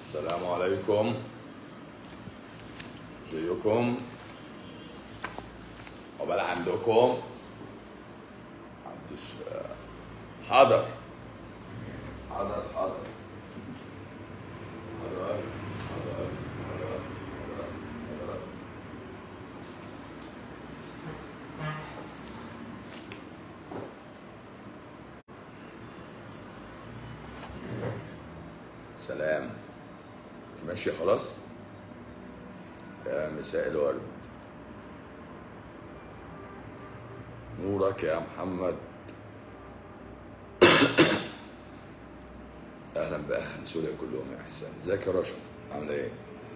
السلام عليكم ازيكم عقبال عندكم محدش حاضر حاضر حاضر حاضر حاضر حاضر حاضر حاضر سلام انت ماشي خلاص يا مساء الورد نورك يا محمد اهلا باهل سوريا كلهم يا احسان ازيك يا رشا عامله ايه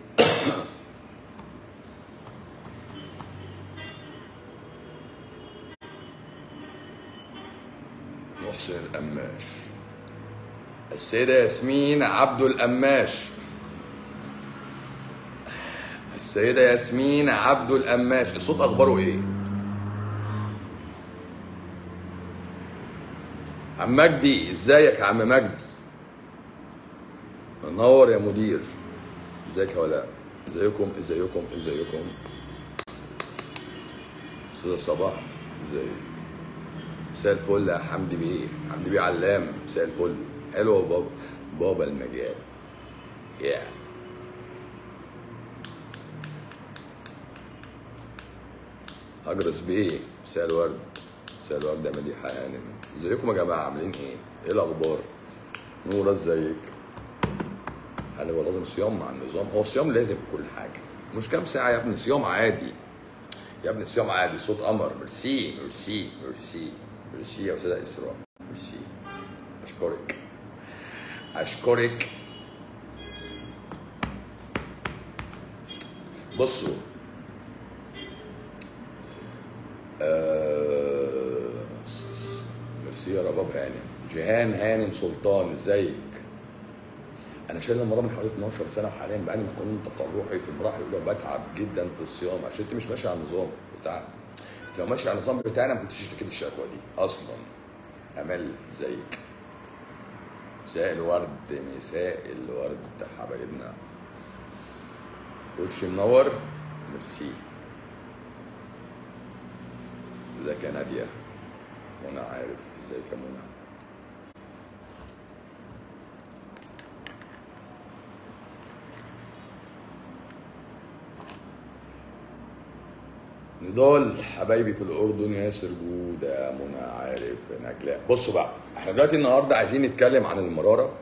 محسن القماش السيدة ياسمين عبد القماش السيدة ياسمين عبد القماش الصوت أخباره إيه؟ عم مجدي ازيك يا عم مجدي منور يا مدير ازيك يا ولاء ازيكم ازيكم ازيكم استاذ صباح ازيك مساء الفل يا حمدي بيه حمدي بيه علام مساء الفل حلو يا بابا بابا المجال يا هجرس بيه مساء الورد مساء الورد يا مديحة هانم ازيكم يا جماعة عاملين ايه؟ ايه الأخبار؟ نورة ازيك؟ هل هو لازم صيام مع النظام؟ هو الصيام لازم في كل حاجة مش كام ساعة يا ابني صيام عادي يا ابني صيام عادي صوت قمر ميرسي ميرسي ميرسي ميرسي يا أستاذة إسراء ميرسي أشكرك أشكرك بصوا آه... ميرسي يا رباب هانم جيهان هانم سلطان ازيك انا شايل المرض من حوالي 12 سنه وحاليا بقى من قانون تقرحي في المراحل الاولى بتعب جدا في الصيام عشان انت مش ماشي على النظام بتاع لو ماشي على النظام بتاعنا ما كنتش اشتكيت الشكوى دي اصلا امل ازيك مساء الورد مساء الورد حبايبنا وش منور ميرسي ازيك يا ناديه منى عارف ازيك يا منى نضال حبايبي في الاردن ياسر جوده منى عارف نجلاء بصوا بقى احنا دلوقتي النهارده عايزين نتكلم عن المراره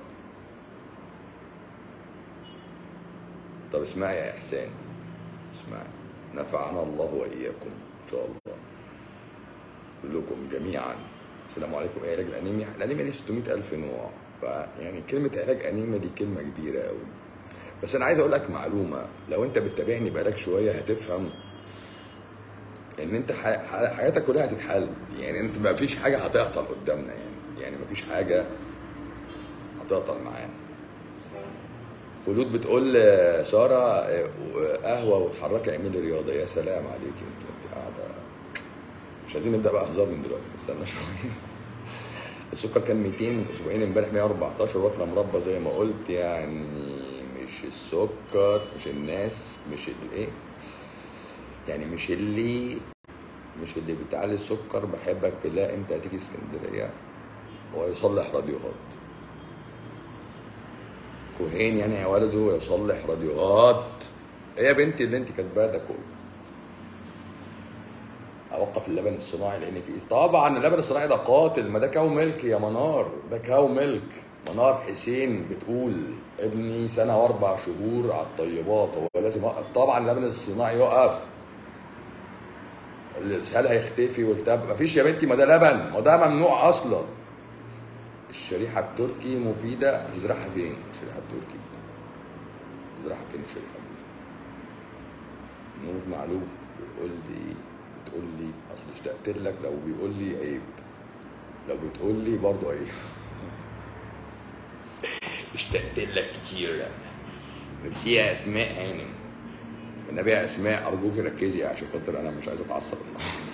طب اسمعي يا احسان اسمعي نفعنا الله واياكم ان شاء الله كلكم جميعا السلام عليكم ايه علاج الانيميا الانيميا دي 600 الف نوع فيعني كلمه علاج انيميا دي كلمه كبيره قوي بس انا عايز اقول لك معلومه لو انت بتتابعني بقالك شويه هتفهم ان انت ح- ح- حياتك كلها هتتحل يعني انت ما فيش حاجه هتعطل قدامنا يعني يعني ما فيش حاجه هتعطل معانا خلود بتقول آه، ساره آه، قهوه وتحركي اعملي رياضه يا سلام عليك انت انت قاعده مش عايزين نبدا بقى هزار من دلوقتي استنى شويه السكر كان 200 من اسبوعين امبارح 114 واكله مربى زي ما قلت يعني مش السكر مش الناس مش الايه يعني مش اللي مش اللي بتعلي السكر بحبك في الله امتى هتيجي اسكندريه هو يصلح راديوهات كوهين يعني يا ولده يصلح راديوهات ايه يا بنتي اللي انت كاتباه ده كله اوقف اللبن الصناعي لان فيه طبعا اللبن الصناعي ده قاتل ما ده كاو ملك يا منار ده كاو ملك منار حسين بتقول ابني سنه واربع شهور على الطيبات هو لازم يوقف طبعا اللبن الصناعي يقف الاسهال هيختفي والتهاب مفيش يا بنتي ما ده لبن ما ده ممنوع اصلا الشريحه التركي مفيده هتزرعها فين الشريحه التركي دي تزرعها فين الشريحه دي نور معلوف بيقول لي بتقول لي اصل اشتقت لك لو بيقول لي عيب لو بتقول لي برضه عيب اشتقت لك كتير ميرسي يا اسماء هانم النبي يا اسماء ارجوك ركزي عشان خاطر انا مش عايز اتعصب النهارده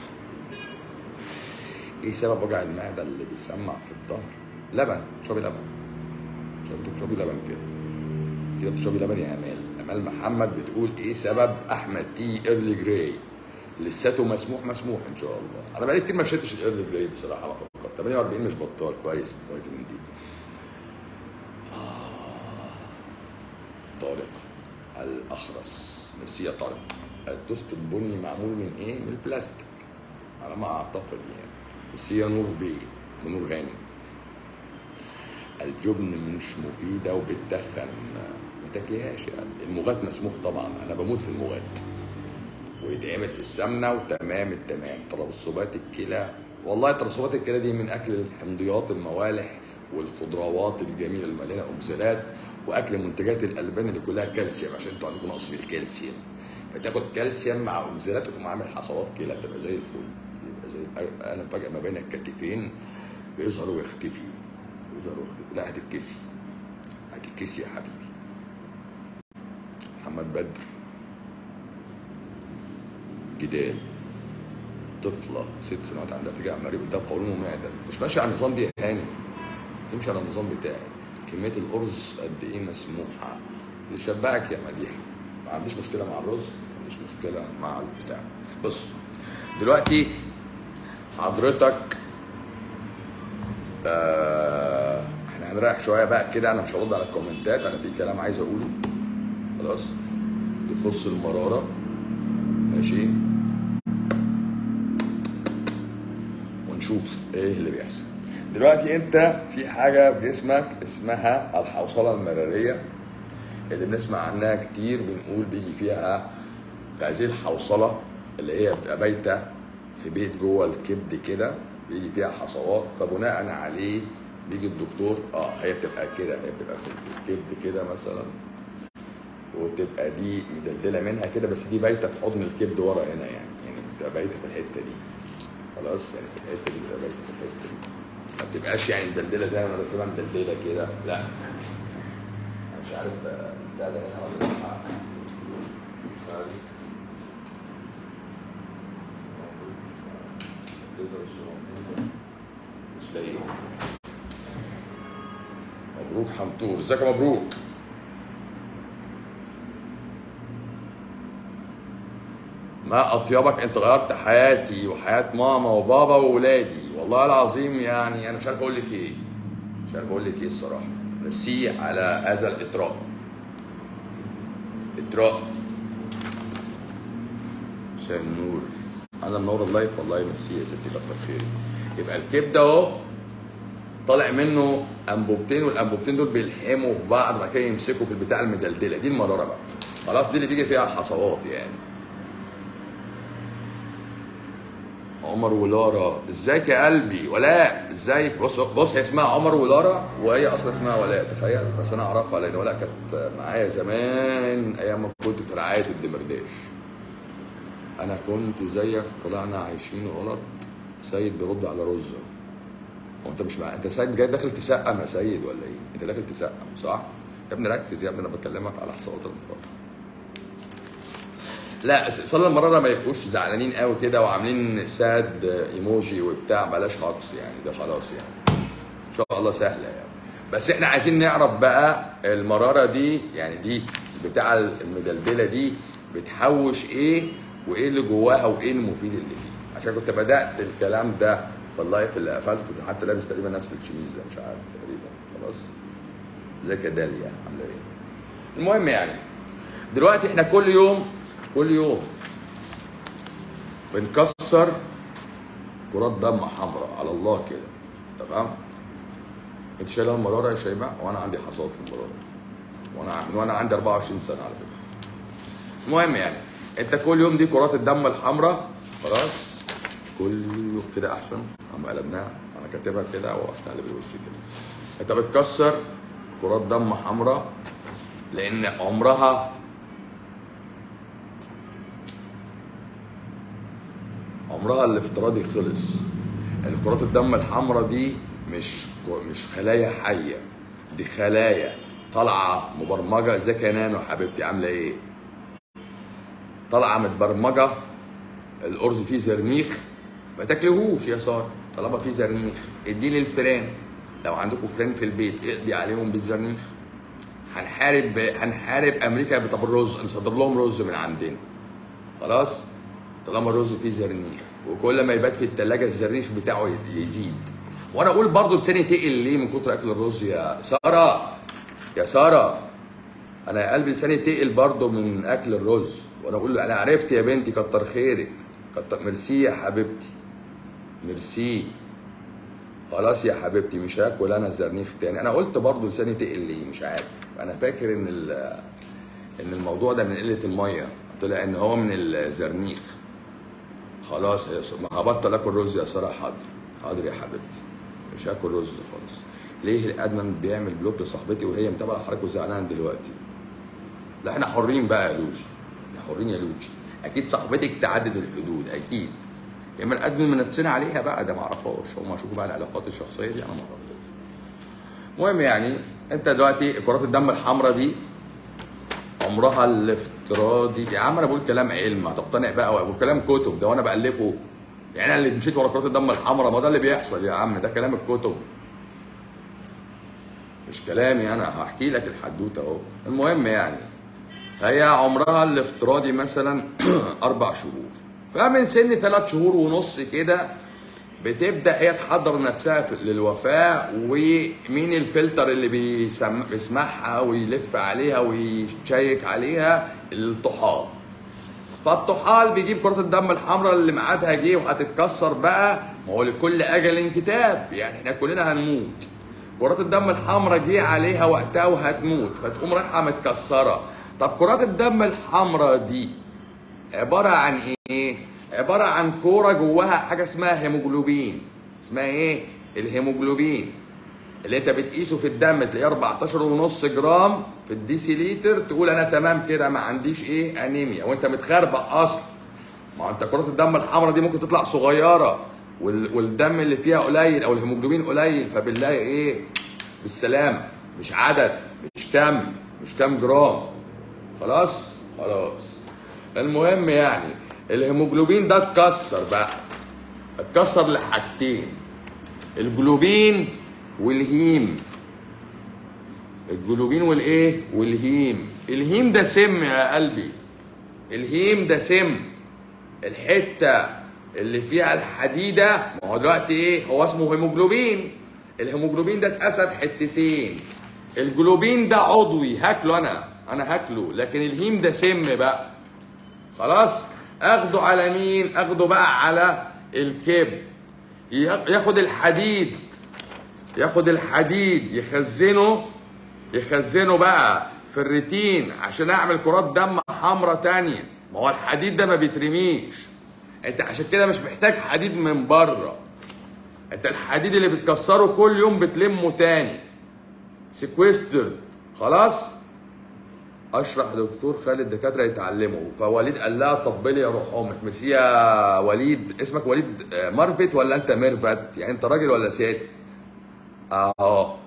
ايه سبب وجع المعده اللي بيسمع في الظهر لبن اشربي لبن اشربي- اشربي لبن كده كده بتشربي لبن يا امال امال محمد بتقول ايه سبب احمد تي ايرلي جراي لساته مسموح مسموح ان شاء الله انا بقالي كتير ما شربتش الايرلي جراي بصراحه ما فكرت 48 مش بطال كويس فيتامين دي آه. طارق الاخرس ميرسي يا طارق التوست البني معمول من ايه من البلاستيك على ما اعتقد يعني ميرسي يا نور بيه نور غانم الجبن مش مفيده وبتدخن ما تاكليهاش يعني المغات مسموح طبعا انا بموت في المغات ويتعمل في السمنه وتمام التمام ترسبات الكلى والله ترسبات الكلى دي من اكل الحمضيات الموالح والخضروات الجميله اللي مليانه اوكسالات واكل منتجات الالبان اللي كلها كالسيوم عشان انتوا عندكم نقص في الكالسيوم فتاخد كالسيوم مع اوكسالات وتقوم عامل حصوات كلى تبقى زي الفل يبقى زي انا فجاه ما بين الكتفين بيظهر ويختفي يظهر ويختفي لا هتتكسي هتتكسي يا حبيبي محمد بدر جدال طفلة ست سنوات عندها ارتجاع مريء التهاب قولون ومعدة مش ماشية على النظام دي يا هانم تمشي على النظام بتاعي كمية الأرز قد إيه مسموحة يشبعك يا مديحة ما عنديش مشكلة مع الرز ما عنديش مشكلة مع البتاع بص دلوقتي حضرتك آه احنا هنريح شوية بقى كده أنا مش هرد على الكومنتات أنا في كلام عايز أقوله خلاص يخص المرارة ماشي ونشوف ايه اللي بيحصل دلوقتي انت في حاجه في جسمك اسمها الحوصله المراريه اللي بنسمع عنها كتير بنقول بيجي فيها في هذه الحوصله اللي هي بتبقى بايته في بيت جوه الكبد كده بيجي فيها حصوات فبناء عليه بيجي الدكتور اه هي بتبقى كده هي بتبقى في الكبد كده مثلا وتبقى دي مدلدله منها كده بس دي بايته في حضن الكبد ورا هنا يعني يعني بتبقى بايته في الحته دي خلاص يعني في الحته دي بتبقى بايته في الحته دي ما بتبقاش يعني مدلدله زي ما انا راسمها مدلدله كده لا أنا مش عارف آه، بتاع ده هنا ولا لا مش لاقيه مبروك حمطور ازيك يا مبروك ما اطيبك انت غيرت حياتي وحياه ماما وبابا واولادي والله العظيم يعني انا مش عارف اقول لك ايه مش عارف اقول لك ايه الصراحه ميرسي على هذا الاطراء اطراء مساء النور انا منور اللايف والله ميرسي يا ستي كتر خيرك يبقى الكبده اهو طالع منه انبوبتين والانبوبتين دول بيلحموا في بعض بعد كده يمسكوا في البتاع المدلدله دي المراره بقى خلاص دي اللي بيجي فيها حصوات يعني عمر ولارا ازيك يا قلبي ولاء ازيك بص بص هي اسمها عمر ولارا وهي اصلا اسمها ولاء تخيل بس انا اعرفها لان ولاء كانت معايا زمان ايام ما كنت في رعايه الدمرداش انا كنت زيك طلعنا عايشين غلط سيد بيرد على رزه هو انت مش مع... انت سيد جاي داخل تسقم يا سيد ولا ايه؟ انت داخل تسقم صح؟ يا ابني ركز يا ابني انا بكلمك على حصوات المراره لا صلاه المراره ما يبقوش زعلانين قوي كده وعاملين ساد ايموجي وبتاع بلاش هاكس يعني ده خلاص يعني ان شاء الله سهله يعني بس احنا عايزين نعرف بقى المراره دي يعني دي بتاع المدلدله دي بتحوش ايه وايه اللي جواها وايه المفيد اللي فيه عشان كنت بدات الكلام ده في اللايف اللي قفلته كنت حتى لابس تقريبا نفس الشميز ده مش عارف تقريبا خلاص ازيك يا داليا عامله ايه المهم يعني دلوقتي احنا كل يوم كل يوم بنكسر كرات دم حمراء على الله كده تمام انت شايلها المراره يا شيماء وانا عندي حصوات في المراره وانا من وانا عندي 24 سنه على فكره المهم يعني انت كل يوم دي كرات الدم الحمراء خلاص كل يوم كده احسن اما قلبناها انا كاتبها كده وعشان اقلب الوش كده انت بتكسر كرات دم حمراء لان عمرها عمرها الافتراضي خلص الكرات الدم الحمراء دي مش مش خلايا حيه دي خلايا طالعه مبرمجه ازيك يا نانو حبيبتي عامله ايه طالعه متبرمجه الارز فيه زرنيخ ما تاكلهوش يا ساره طالما فيه زرنيخ اديه للفئران لو عندكم فئران في البيت اقضي عليهم بالزرنيخ هنحارب هنحارب امريكا طب الرز نصدر لهم رز من عندنا خلاص طالما الرز فيه زرنيخ وكل ما يبات في التلاجة الزرنيخ بتاعه يزيد وانا اقول برضه لساني تقل ليه من كتر اكل الرز يا ساره يا ساره انا يا قلبي لساني تقل برضه من اكل الرز وانا اقول له انا عرفت يا بنتي كتر خيرك كتر ميرسي يا حبيبتي ميرسي خلاص يا حبيبتي مش هاكل انا الزرنيخ تاني انا قلت برضه لساني تقل ليه مش عارف انا فاكر ان ال- ان الموضوع ده من قله الميه طلع ان هو من الزرنيخ خلاص يا س- ما هبطل اكل رز يا ساره حاضر حاضر يا حبيبتي مش هاكل رز خالص ليه الادمن بيعمل بلوك لصاحبتي وهي متابعه حضرتك وزعلانه دلوقتي لا احنا حرين بقى يا لوجي احنا حرين يا لوجي اكيد صاحبتك تعدد الحدود اكيد يا اما نقدم من نفسنا عليها بقى ده ما اعرفهاش هم شوفوا بقى العلاقات الشخصيه دي انا ما اعرفهاش المهم يعني انت دلوقتي كرات الدم الحمراء دي عمرها الافتراضي يا عم انا بقول كلام علم هتقتنع بقى وكلام كتب ده وانا بالفه يعني انا اللي مشيت ورا كرات الدم الحمراء ما ده اللي بيحصل يا عم ده كلام الكتب مش كلامي انا هحكي لك الحدوته اهو المهم يعني هي عمرها الافتراضي مثلا اربع شهور فمن سن ثلاث شهور ونص كده بتبدا هي تحضر نفسها في- للوفاه ومين الفلتر اللي بيسم... بيسمعها ويلف عليها ويشيك عليها الطحال فالطحال بيجيب كرة الدم الحمراء اللي ميعادها جه وهتتكسر بقى ما هو لكل اجل كتاب يعني احنا كلنا هنموت كرات الدم الحمراء جه عليها وقتها وهتموت فتقوم رايحه متكسره طب كرات الدم الحمراء دي عباره عن ايه؟ عباره عن كوره جواها حاجه اسمها هيموجلوبين اسمها ايه؟ الهيموجلوبين اللي انت بتقيسه في الدم تلاقيه 14 ونص جرام في الديسيليتر تقول انا تمام كده ما عنديش ايه انيميا وانت متخربق اصلا ما هو انت كرات الدم الحمراء دي ممكن تطلع صغيره وال... والدم اللي فيها قليل او الهيموجلوبين قليل فبالله ايه بالسلامه مش عدد مش كم مش كام جرام خلاص خلاص المهم يعني الهيموجلوبين ده اتكسر بقى اتكسر لحاجتين الجلوبين والهيم الجلوبين والايه والهيم الهيم ده سم يا قلبي الهيم ده سم الحته اللي فيها الحديده ما هو دلوقتي ايه هو اسمه هيموجلوبين الهيموجلوبين ده اتقسم حتتين الجلوبين ده عضوي هاكله انا انا هاكله لكن الهيم ده سم بقى خلاص اخده على مين اخده بقى على الكبد ياخد الحديد ياخد الحديد يخزنه يخزنه بقى في الريتين عشان اعمل كرات دم حمراء تانية ما هو الحديد ده ما بيترميش انت عشان كده مش محتاج حديد من بره انت الحديد اللي بتكسره كل يوم بتلمه تاني سيكويستر خلاص اشرح دكتور خالد الدكاتره يتعلموا فوليد قال لها طبلي يا روح امك ميرسي يا وليد اسمك وليد آه، مارفت ولا انت ميرفت يعني انت راجل ولا ست اهو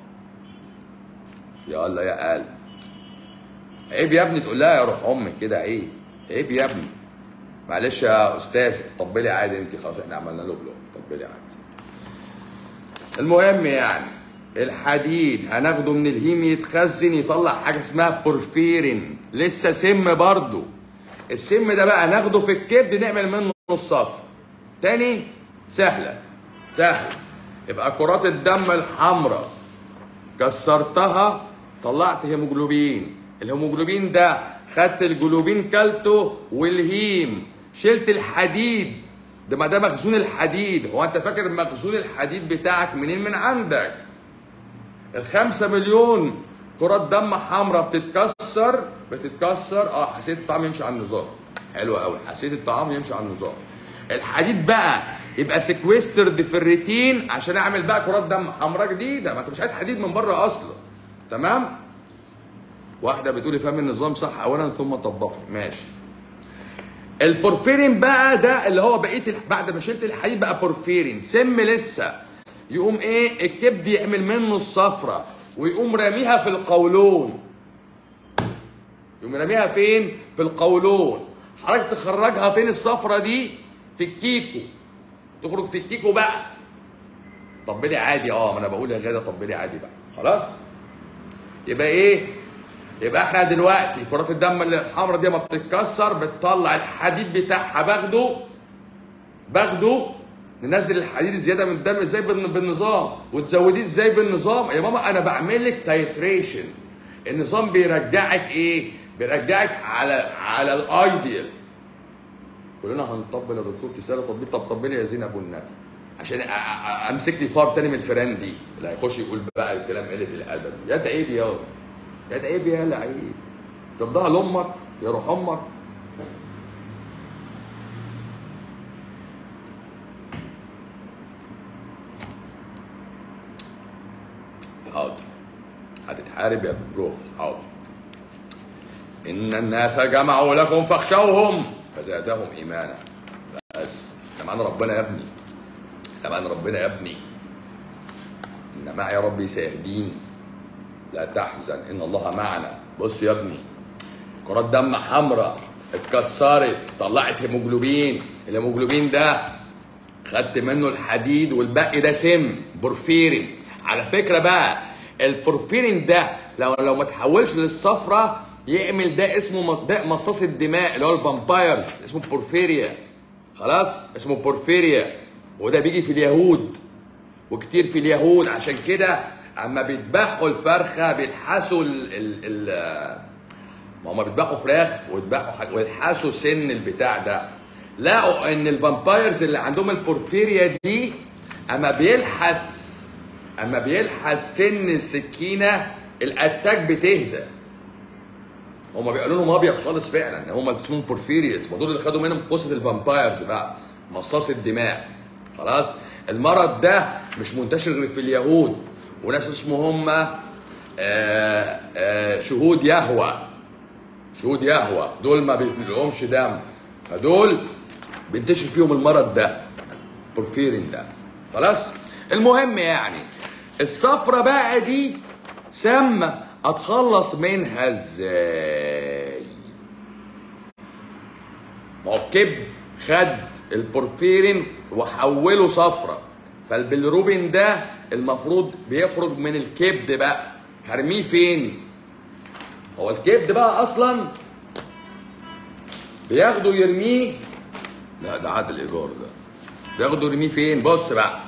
يلا يا قلب عيب يا ابني تقول لها يا روح امك كده عيب عيب يا ابني معلش يا استاذ طبلي عادي انت خلاص احنا عملنا له بلوك طبلي عادي المهم يعني الحديد هناخده من الهيم يتخزن يطلع حاجه اسمها بورفيرين لسه سم برضه السم ده بقى ناخده في الكبد نعمل منه الصفر تاني سهله سهله يبقى كرات الدم الحمراء كسرتها طلعت هيموجلوبين الهيموجلوبين ده خدت الجلوبين كلته والهيم شلت الحديد ده ما ده مخزون الحديد هو انت فاكر مخزون الحديد بتاعك منين من عندك الخمسة مليون كرات دم حمراء بتتكسر بتتكسر اه حسيت الطعم يمشي على النظام حلو قوي حسيت الطعام يمشي على النظام الحديد بقى يبقى سيكويسترد في الريتين عشان اعمل بقى كرات دم حمراء جديده ما انت مش عايز حديد من بره اصلا تمام واحده بتقولي فهم النظام صح اولا ثم طبقه ماشي البورفيرين بقى ده اللي هو بقيه الح- بعد ما شلت الحديد بقى بورفيرين سم لسه يقوم ايه الكبد يعمل منه الصفرة ويقوم راميها في القولون يقوم راميها فين في القولون حضرتك تخرجها فين الصفرة دي في الكيكو تخرج في الكيكو بقى طبلي عادي اه ما انا بقول يا غاده طبلي عادي بقى خلاص يبقى ايه يبقى احنا دلوقتي كرات الدم اللي الحمراء دي ما بتتكسر بتطلع الحديد بتاعها باخده باخده ننزل الحديد الزياده من الدم ازاي بالن- بالنظام وتزوديه ازاي بالنظام يا ماما انا بعمل لك تايتريشن النظام بيرجعك ايه بيرجعك على على الايديال كلنا هنطبل يا دكتور تسالي تطبيل طب طبلي يا زين ابو النبي عشان أ- أ- أ- امسك لي فار تاني من الفيران دي اللي هيخش يقول بقى الكلام قله الادب يا ده عيب يا يا ده عيب يا لا عيب طب ده لامك يا روح امك حاضر هتتحارب يا بروف حاضر إن الناس جمعوا لكم فاخشوهم فزادهم إيمانا بس احنا معانا ربنا يا ابني احنا معانا ربنا يا ابني إن معي ربي سيهدين لا تحزن إن الله معنا بص يا ابني كرات دم حمراء اتكسرت طلعت هيموجلوبين الهيموجلوبين ده خدت منه الحديد والباقي ده سم بورفيرين على فكره بقى البورفيرين ده لو لو ما تحولش للصفرة يعمل ده اسمه م- ده مصاص الدماء اللي هو الفامبايرز اسمه بورفيريا خلاص اسمه بورفيريا وده بيجي في اليهود وكتير في اليهود عشان كده اما بيذبحوا الفرخه بيلحسوا ال ال ال ما هم بيذبحوا فراخ ويذبحوا حاجة ويلحسوا سن البتاع ده لقوا ان الفامبايرز اللي عندهم البورفيريا دي اما بيلحس اما بيلحس سن السكينه الاتاك بتهدى هم بيقولوا لهم ابيض خالص فعلا هم اسمهم بورفيريوس ما دول اللي خدوا منهم قصه الفامبايرز بقى مصاص الدماء خلاص المرض ده مش منتشر غير في اليهود وناس اسمهم هم آه، آه، شهود يهوى شهود يهوى دول ما بيتنقلهمش دم فدول بينتشر فيهم المرض ده بورفيرين ده خلاص المهم يعني الصفرة بقى دي سامة اتخلص منها ازاي ما هو الكبد خد البورفيرين وحوله صفرة فالبيلروبين ده المفروض بيخرج من الكبد بقى هرميه فين هو الكبد بقى اصلا بياخده يرميه لا ده عاد الايجار ده بياخده يرميه فين بص بقى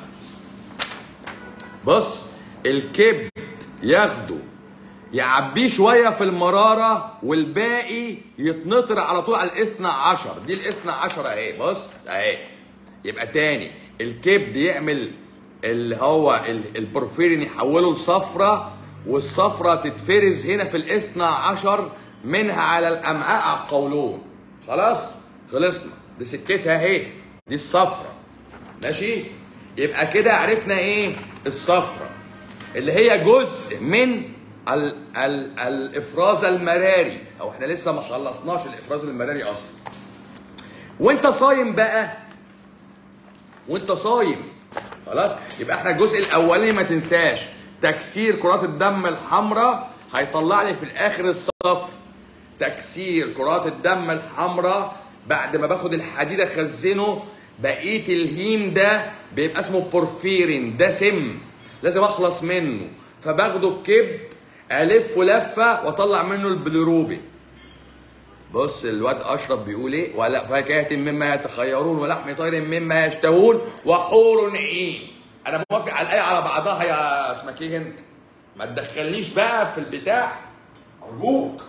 بص الكبد ياخده يعبيه شوية في المرارة والباقي يتنطر على طول على الاثنى عشر دي الاثنى عشر اهي بص اهي يبقى تاني الكبد يعمل اللي هو ال- البورفيرين يحوله لصفرة والصفرة تتفرز هنا في الاثنى عشر منها على الامعاء على القولون خلاص خلصنا دي سكتها اهي دي الصفرة ماشي يبقى كده عرفنا ايه الصفرة اللي هي جزء من ال ال الافراز المراري او احنا لسه ما خلصناش الافراز المراري اصلا وانت صايم بقى وانت صايم خلاص يبقى احنا الجزء الاولاني ما تنساش تكسير كرات الدم الحمراء هيطلع لي في الاخر الصفر تكسير كرات الدم الحمراء بعد ما باخد الحديد اخزنه بقيه الهيم ده بيبقى اسمه بورفيرين ده سم لازم اخلص منه فباخده الكبد الفه لفه واطلع منه البليروبين بص الواد اشرف بيقول ايه ولا فاكهه مما يتخيرون ولحم طير مما يشتهون وحور عين انا موافق على الايه على بعضها يا اسمك ايه انت ما تدخلنيش بقى في البتاع ارجوك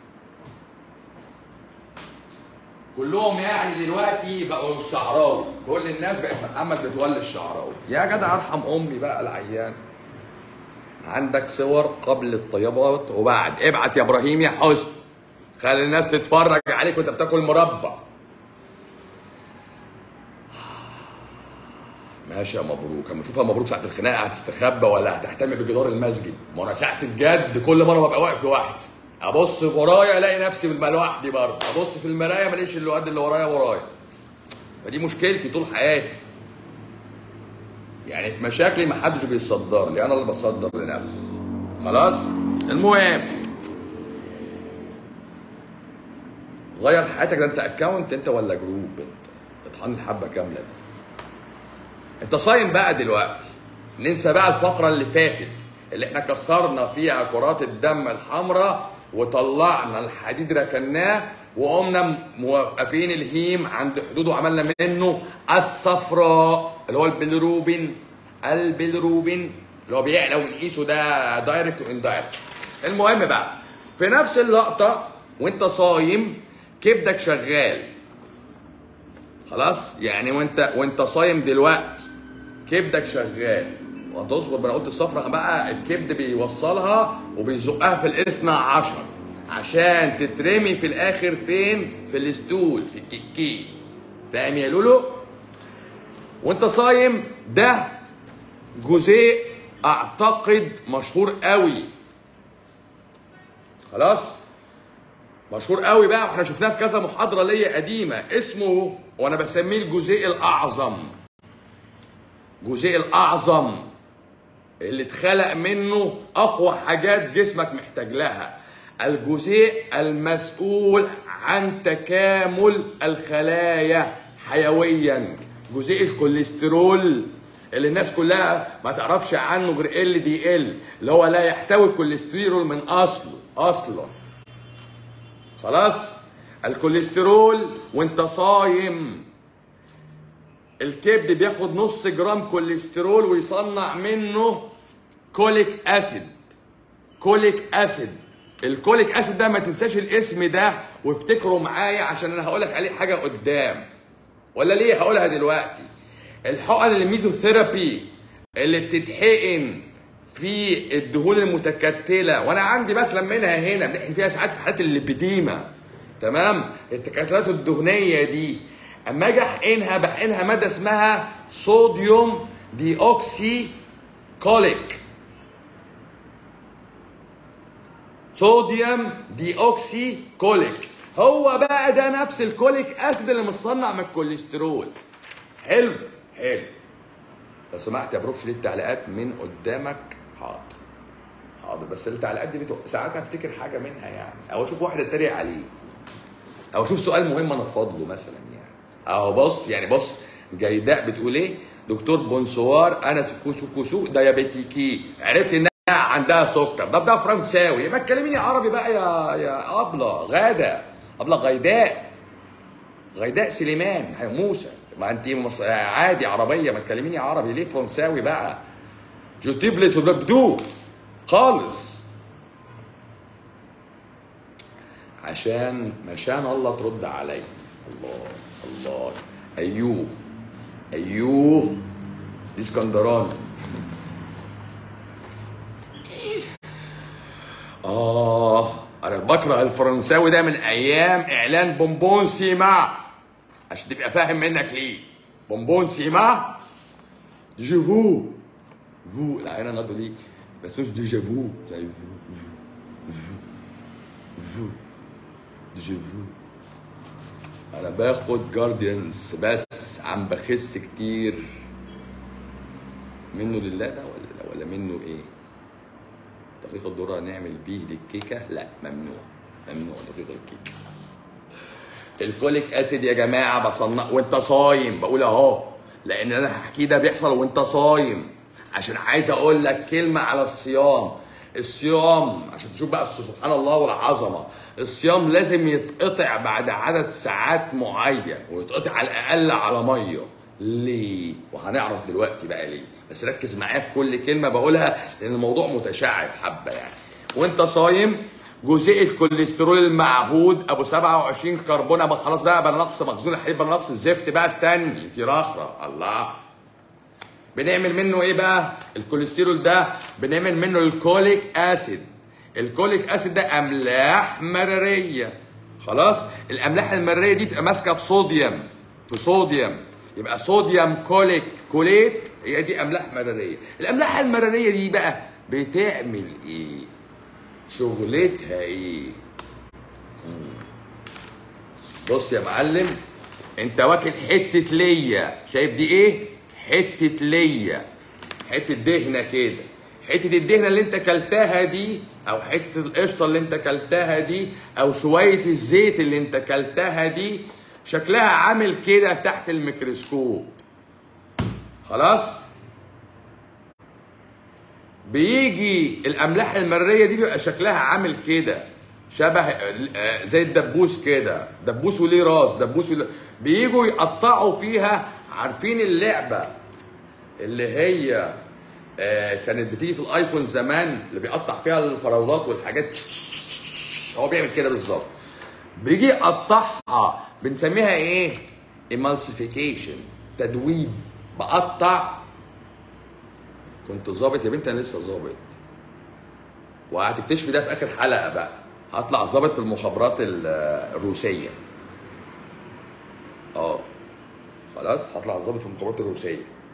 كلهم يعني دلوقتي بقوا الشعراوي كل الناس بقت محمد متولي الشعراوي يا جدع ارحم امي بقى العيان عندك صور قبل الطيبات وبعد ابعت يا ابراهيم يا حسن خلي الناس تتفرج عليك وانت بتاكل مربى ماشي يا مبروك اما اشوفها مبروك ساعه الخناقه هتستخبى ولا هتهتم بجدار المسجد ما انا ساعه الجد كل مره ببقى واقف لوحدي ابص ورايا الاقي نفسي ببقى لوحدي برضه ابص في المرايه ماليش اللي قد اللي ورايا ورايا فدي مشكلتي طول حياتي يعني في مشاكلي ما حدش بيصدر لي انا اللي بصدر لنفسي خلاص المهم غير حياتك ده انت اكونت انت ولا جروب انت اطحن الحبه كامله دي انت صايم بقى دلوقتي ننسى بقى الفقره اللي فاتت اللي احنا كسرنا فيها كرات الدم الحمراء وطلعنا الحديد ركناه وقمنا موقفين الهيم عند حدوده وعملنا منه الصفراء اللي هو البيلروبين البيلروبين اللي هو بيعلى ونقيسه ده دايركت واندايركت المهم بقى في نفس اللقطه وانت صايم كبدك شغال خلاص يعني وانت وانت صايم دلوقتي كبدك شغال وتصبر انا قلت الصفرة بقى الكبد بيوصلها وبيزقها في الاثنى عشر عشان تترمي في الاخر فين في الستول في الكيكي فاهم يا لولو وانت صايم ده جزيء اعتقد مشهور قوي خلاص مشهور قوي بقى واحنا شفناه في كذا محاضره ليا قديمه اسمه وانا بسميه الجزيء الاعظم جزيء الاعظم اللي اتخلق منه اقوى حاجات جسمك محتاج لها الجزيء المسؤول عن تكامل الخلايا حيويا جزيء الكوليسترول اللي الناس كلها ما تعرفش عنه غير ال دي ال اللي هو لا يحتوي الكوليسترول من اصله اصلا خلاص الكوليسترول وانت صايم الكبد بياخد نص جرام كوليسترول ويصنع منه كوليك اسيد كوليك اسيد الكوليك اسيد ده ما تنساش الاسم ده وافتكره معايا عشان انا هقولك عليه حاجه قدام ولا ليه هقولها دلوقتي الحقن الميزوثيرابي اللي بتتحقن في الدهون المتكتله وانا عندي مثلا منها هنا بنحقن فيها ساعات في حالات الليبيديما تمام التكتلات الدهنيه دي اما اجي احقنها بحقنها ماده اسمها صوديوم دي اوكسي كوليك صوديوم دي اوكسي كوليك هو بقى ده نفس الكوليك اسيد اللي متصنع من الكوليسترول حلو حلو لو سمحت يا بروفش ليه التعليقات من قدامك حاضر حاضر بس التعليقات دي بتو... ساعات افتكر حاجه منها يعني او اشوف واحد اتريق عليه او اشوف سؤال مهم انفض له مثلا يعني اهو بص يعني بص جيداء بتقول ايه دكتور بونسوار انا كوسو كوسو ديابيتيكي عرفت انها عندها سكر ده ده فرنساوي ما تكلميني عربي بقى يا يا ابله غاده ابله غيداء غيداء سليمان موسى ما انت مص... عادي عربيه ما تكلميني عربي ليه فرنساوي بقى جو تبلت بدو خالص عشان مشان الله ترد علي الله الله ايوه ايوه دي اسكندراني اه انا بكره الفرنساوي ده من ايام اعلان بونبون سيما عشان تبقى فاهم منك ليه بونبون سيما جو فو فو لا انا نقول دي بس مش ديجا فو زي فو فو فو ديجا فو انا باخد جارديانز بس عم بخس كتير منه لله ده ولا ولا منه ايه دقيق الذره نعمل بيه للكيكه لا ممنوع ممنوع دقيق الكيكه الكوليك اسيد يا جماعه بصنع وانت صايم بقول اهو لان انا هحكيه ده بيحصل وانت صايم عشان عايز اقول لك كلمه على الصيام الصيام عشان تشوف بقى سبحان الله والعظمه الصيام لازم يتقطع بعد عدد ساعات معين ويتقطع على الاقل على ميه ليه وهنعرف دلوقتي بقى ليه بس ركز معايا في كل كلمه بقولها لان الموضوع متشعب حبه يعني وانت صايم جزيء الكوليسترول المعهود ابو 27 كربون بقى خلاص بقى بقى نقص مخزون الحديد بقى نقص الزفت بقى استني انت رخرة الله بنعمل منه ايه بقى الكوليسترول ده بنعمل منه الكوليك اسيد الكوليك اسيد ده املاح مراريه خلاص الاملاح المراريه دي بتبقى ماسكه في صوديوم في صوديوم يبقى صوديوم كوليك كوليت هي دي املاح مراريه الاملاح المراريه دي بقى بتعمل ايه شغلتها ايه بص يا معلم انت واكل حته ليا شايف دي ايه حته ليا حته دهنه كده حته الدهنه اللي انت كلتها دي او حته القشطه اللي انت كلتها دي او شويه الزيت اللي انت كلتها دي شكلها عامل كده تحت الميكروسكوب خلاص بيجي الاملاح المريه دي بيبقى شكلها عامل كده شبه آه، زي الدبوس كده دبوس وليه راس دبوس وليه بيجوا يقطعوا فيها عارفين اللعبه اللي هي آه، كانت بتيجي في الايفون زمان اللي بيقطع فيها الفراولات والحاجات هو بيعمل كده بالظبط بيجي يقطعها بنسميها ايه emulsification تدويب بقطع كنت ظابط يا بنتي انا لسه ظابط وهتكتشفي ده في اخر حلقه بقى هطلع ظابط في المخابرات ال- الروسيه اه خلاص هطلع ظابط في المخابرات الروسيه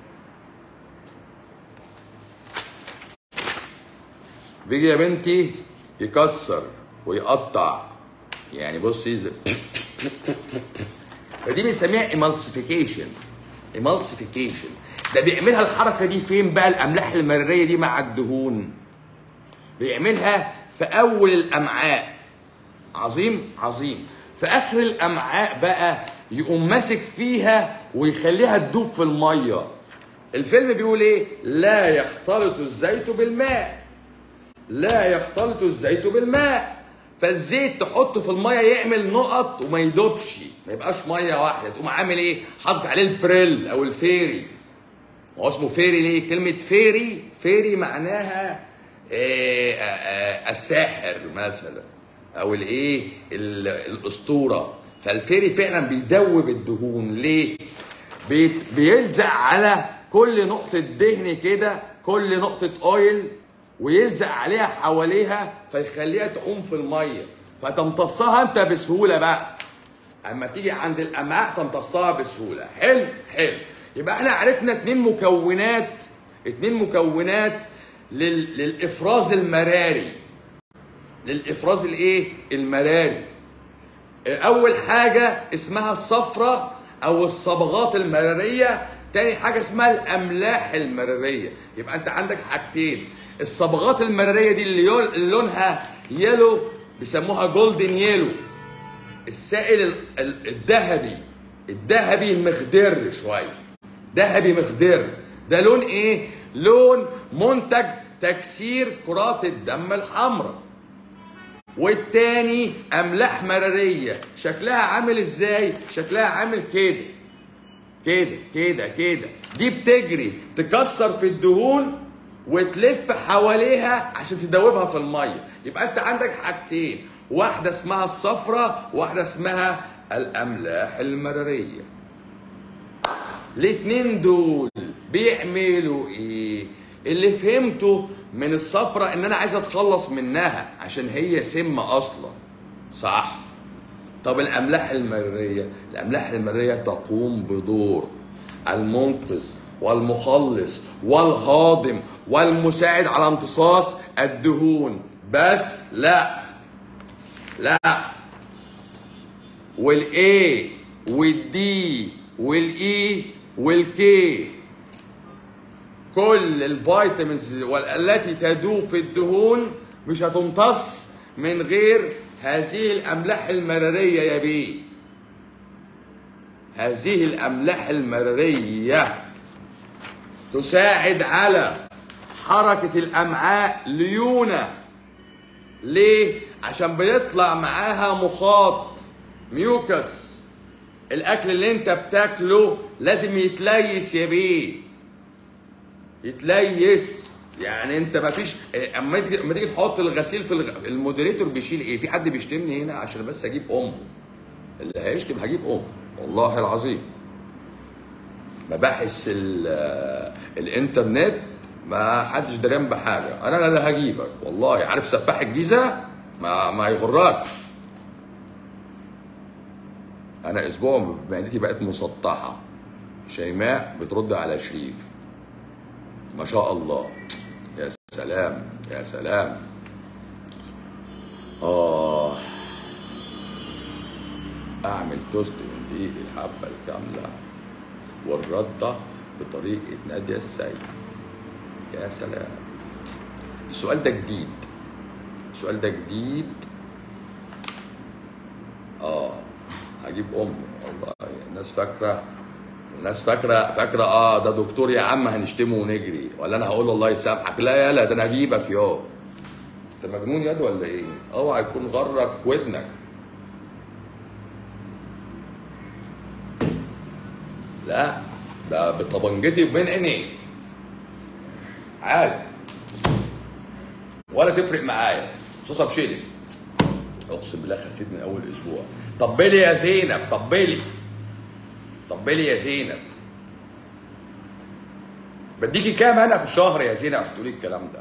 بيجي يا بنتي يكسر ويقطع يعني بصي زي فدي بنسميها emulsification emulsification ده بيعملها الحركه دي فين بقى الاملاح المراريه دي مع الدهون بيعملها في اول الامعاء عظيم عظيم في اخر الامعاء بقى يقوم ماسك فيها ويخليها تدوب في الميه الفيلم بيقول ايه لا يختلط الزيت بالماء لا يختلط الزيت بالماء فالزيت تحطه في الميه يعمل نقط وما يدوبش ما يبقاش ميه واحده تقوم عامل ايه حاطط عليه البريل او الفيري هو اسمه فيري ليه كلمه فيري فيري معناها إيه آه، آه، الساحر مثلا او الايه ال- الاسطوره فالفيري فعلا بيدوب الدهون ليه بي- بيلزق على كل نقطه دهن كده كل نقطه اويل ويلزق عليها حواليها فيخليها تعوم في الميه فتمتصها انت بسهوله بقى اما تيجي عند الامعاء تمتصها بسهوله حلو حلو يبقى احنا عرفنا اتنين مكونات اتنين مكونات لل... للافراز المراري للافراز الايه المراري اول حاجه اسمها الصفرة او الصبغات المراريه تاني حاجه اسمها الاملاح المراريه يبقى انت عندك حاجتين الصبغات المراريه دي اللي يو- اللي لونها يلو بيسموها جولدن يلو السائل ال- ال- الذهبي الذهبي المخضر شويه ذهبي مخضر ده لون ايه لون منتج تكسير كرات الدم الحمراء والتاني املاح مراريه شكلها عامل ازاي شكلها عامل كده كده كده كده دي بتجري تكسر في الدهون وتلف حواليها عشان تدوبها في الميه يبقى انت عندك حاجتين واحده اسمها الصفرة واحده اسمها الاملاح المراريه الاتنين دول بيعملوا ايه اللي فهمته من الصفرة ان انا عايز اتخلص منها عشان هي سم اصلا صح طب الاملاح المريه الاملاح المريه تقوم بدور المنقذ والمخلص والهاضم والمساعد على امتصاص الدهون بس لا لا والاي والدي والاي والكي كل الفيتامينز والتي تدوب في الدهون مش هتمتص من غير هذه الاملاح المراريه يا بيه هذه الاملاح المراريه تساعد على حركه الامعاء ليونه ليه عشان بيطلع معاها مخاط ميوكس الاكل اللي انت بتاكله لازم يتليس يا بيه يتليس يعني انت ما فيش اه، اما تيجي اما تيجي تحط الغسيل في الغ... المودريتور بيشيل ايه في حد بيشتمني هنا عشان بس اجيب امه اللي هيشتم هجيب امه والله العظيم مباحث ال... اه، الانترنت ما حدش دريان بحاجه انا اللي هجيبك والله عارف سفاح الجيزه ما ما يغركش انا اسبوع معدتي بقت مسطحه شيماء بترد على شريف ما شاء الله يا سلام يا سلام اه اعمل توست من دقيق الحبه الكامله والرده بطريقه ناديه السيد يا سلام السؤال ده جديد السؤال ده جديد اه هجيب ام والله الناس فاكره الناس فاكره فاكره اه ده دكتور يا عم هنشتمه ونجري ولا انا هقول له الله يسامحك لا يلا ده انا هجيبك يا انت مجنون ياد ولا ايه اوعى يكون غرك ودنك لا ده بطبنجتي وبين عينيك عادي ولا تفرق معايا صوصه بشيلي اقسم بالله خسيت من اول اسبوع طبلي يا زينب طبلي طبلي يا زينب بديكي كام انا في الشهر يا زينب عشان تقولي الكلام ده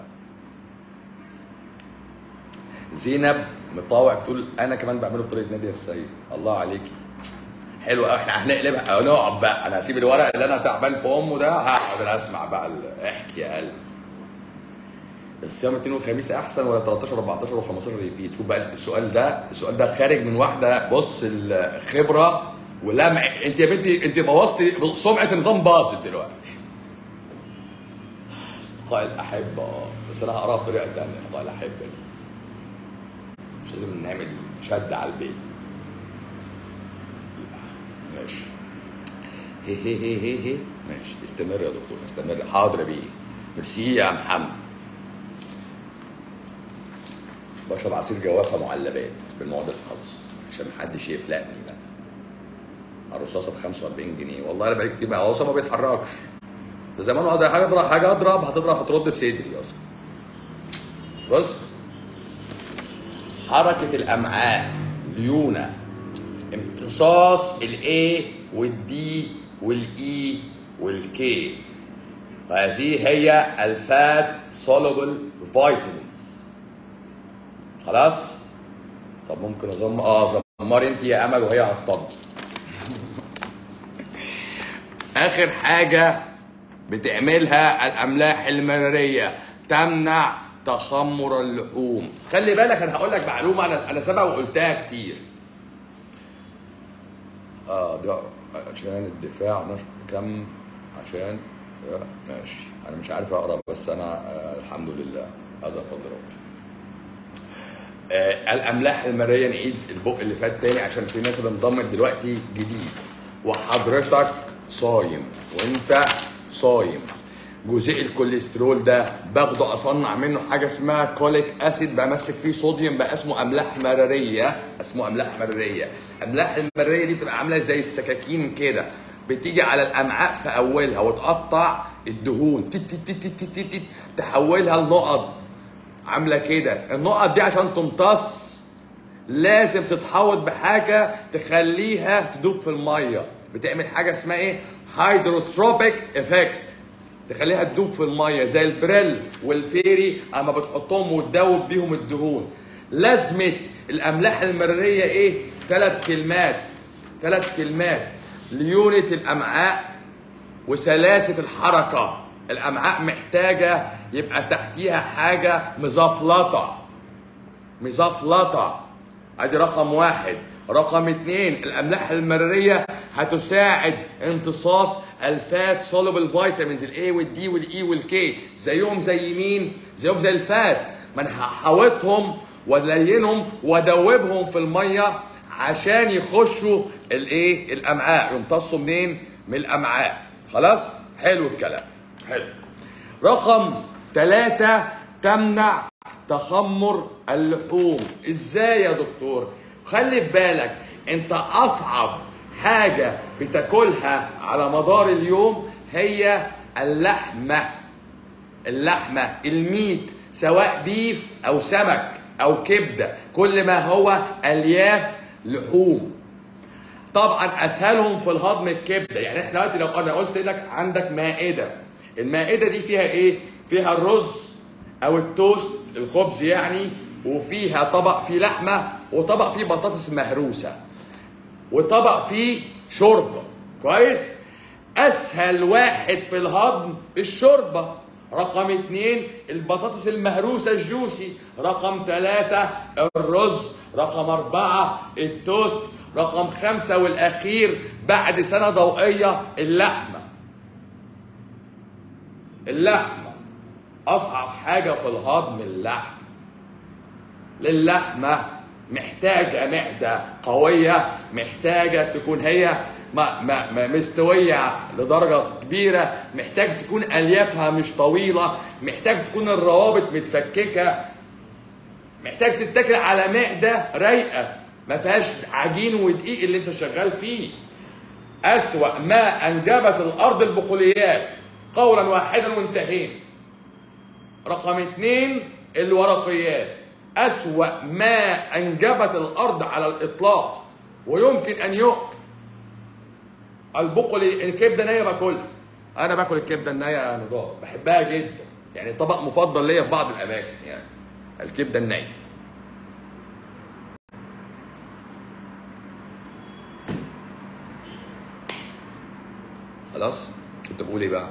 زينب مطاوع بتقول انا كمان بعمله بطريقه ناديه السيد الله عليكي حلو قوي احنا هنقلبها نقعد بقى انا هسيب الورق اللي انا تعبان في امه ده هقعد انا اسمع بقى ال- احكي يا قلبي الصيام الاثنين والخميس احسن ولا 13 14 و15 يفيد شوف بقى السؤال ده السؤال ده خارج من واحده بص الخبره ولمع انت يا بنتي انت بوظتي سمعه النظام باظت دلوقتي قائد احبه اه بس انا هقراها بطريقه ثانيه قائد احبه دي مش لازم نعمل شد على البيت ماشي هي هي هي هي هي ماشي استمر يا دكتور استمر حاضر يا بيه ميرسي يا محمد بشرب عصير جوافه معلبات بالمواد الحافظه عشان محدش يفلقني بقى الرصاصه ب 45 جنيه والله انا بقالي كتير بقى هو أصلاً ما بيتحركش ده زمان واحد حاجه اضرب حاجه اضرب هتضرب هترد في صدري اصلا بص حركه الامعاء ليونه امتصاص الاي والدي والاي والكي وهذه هي الفات soluble vitamins خلاص طب ممكن اظم اه زمري انت يا امل وهي هتطبق اخر حاجه بتعملها الاملاح المراريه تمنع تخمر اللحوم خلي بالك انا هقول لك معلومه انا انا سبق وقلتها كتير اه ده عشان الدفاع نشر كم عشان آه ماشي انا مش عارف اقرا بس انا آه الحمد لله هذا فضل ربي آه الاملاح المريه نعيد البق اللي فات تاني عشان في ناس انضمت دلوقتي جديد وحضرتك صايم وانت صايم جزيء الكوليسترول ده باخده اصنع منه حاجه اسمها كوليك اسيد بمسك فيه صوديوم بقى اسمه املاح مراريه اسمه املاح مراريه املاح المراريه دي بتبقى عامله زي السكاكين كده بتيجي على الامعاء في اولها وتقطع الدهون تت تت تت تت تت تت تحولها لنقط عامله كده النقط دي عشان تمتص لازم تتحوط بحاجه تخليها تدوب في الميه بتعمل حاجه اسمها ايه هيدروتروبيك افكت تخليها تدوب في الميه زي البريل والفيري اما بتحطهم وتدوب بيهم الدهون لازمه الاملاح المراريه ايه ثلاث كلمات ثلاث كلمات ليونة الامعاء وسلاسه الحركه الامعاء محتاجه يبقى تحتيها حاجه مزفلطه مزفلطه ادي رقم واحد رقم اتنين الاملاح المراريه هتساعد امتصاص الفات سولوبل فيتامينز الاي والدي والاي والكي زيهم زي مين زيهم زي الفات ما انا هحوطهم والينهم وادوبهم في الميه عشان يخشوا الايه الامعاء يمتصوا منين من الامعاء خلاص حلو الكلام حلو رقم ثلاثة تمنع تخمر اللحوم ازاي يا دكتور خلي في بالك انت اصعب حاجة بتاكلها على مدار اليوم هي اللحمة اللحمة الميت سواء بيف او سمك او كبدة كل ما هو الياف لحوم طبعا اسهلهم في الهضم الكبده يعني احنا دلوقتي لو انا قلت لك عندك مائده المائده دي فيها ايه فيها الرز او التوست الخبز يعني وفيها طبق فيه لحمه وطبق فيه بطاطس مهروسه وطبق فيه شوربه كويس اسهل واحد في الهضم الشوربه رقم اتنين البطاطس المهروسة الجوسي رقم ثلاثة الرز رقم أربعة التوست رقم خمسة والأخير بعد سنة ضوئية اللحمة اللحمة أصعب حاجة في الهضم اللحم للحمة محتاجة معدة قوية محتاجة تكون هي ما ما ما مستوية لدرجة كبيرة محتاج تكون أليافها مش طويلة محتاج تكون الروابط متفككة محتاج تتاكل على معده رايقه ما فيهاش عجين ودقيق اللي انت شغال فيه اسوا ما انجبت الارض البقوليات قولا واحدا وانتهينا رقم اثنين الورقيات أسوأ ما أنجبت الأرض على الإطلاق ويمكن أن يؤكل البقل الكبدة نية باكلها أنا باكل الكبدة النية يا نضال بحبها جدا يعني طبق مفضل ليا في بعض الأماكن يعني الكبدة النية خلاص كنت بقول ايه بقى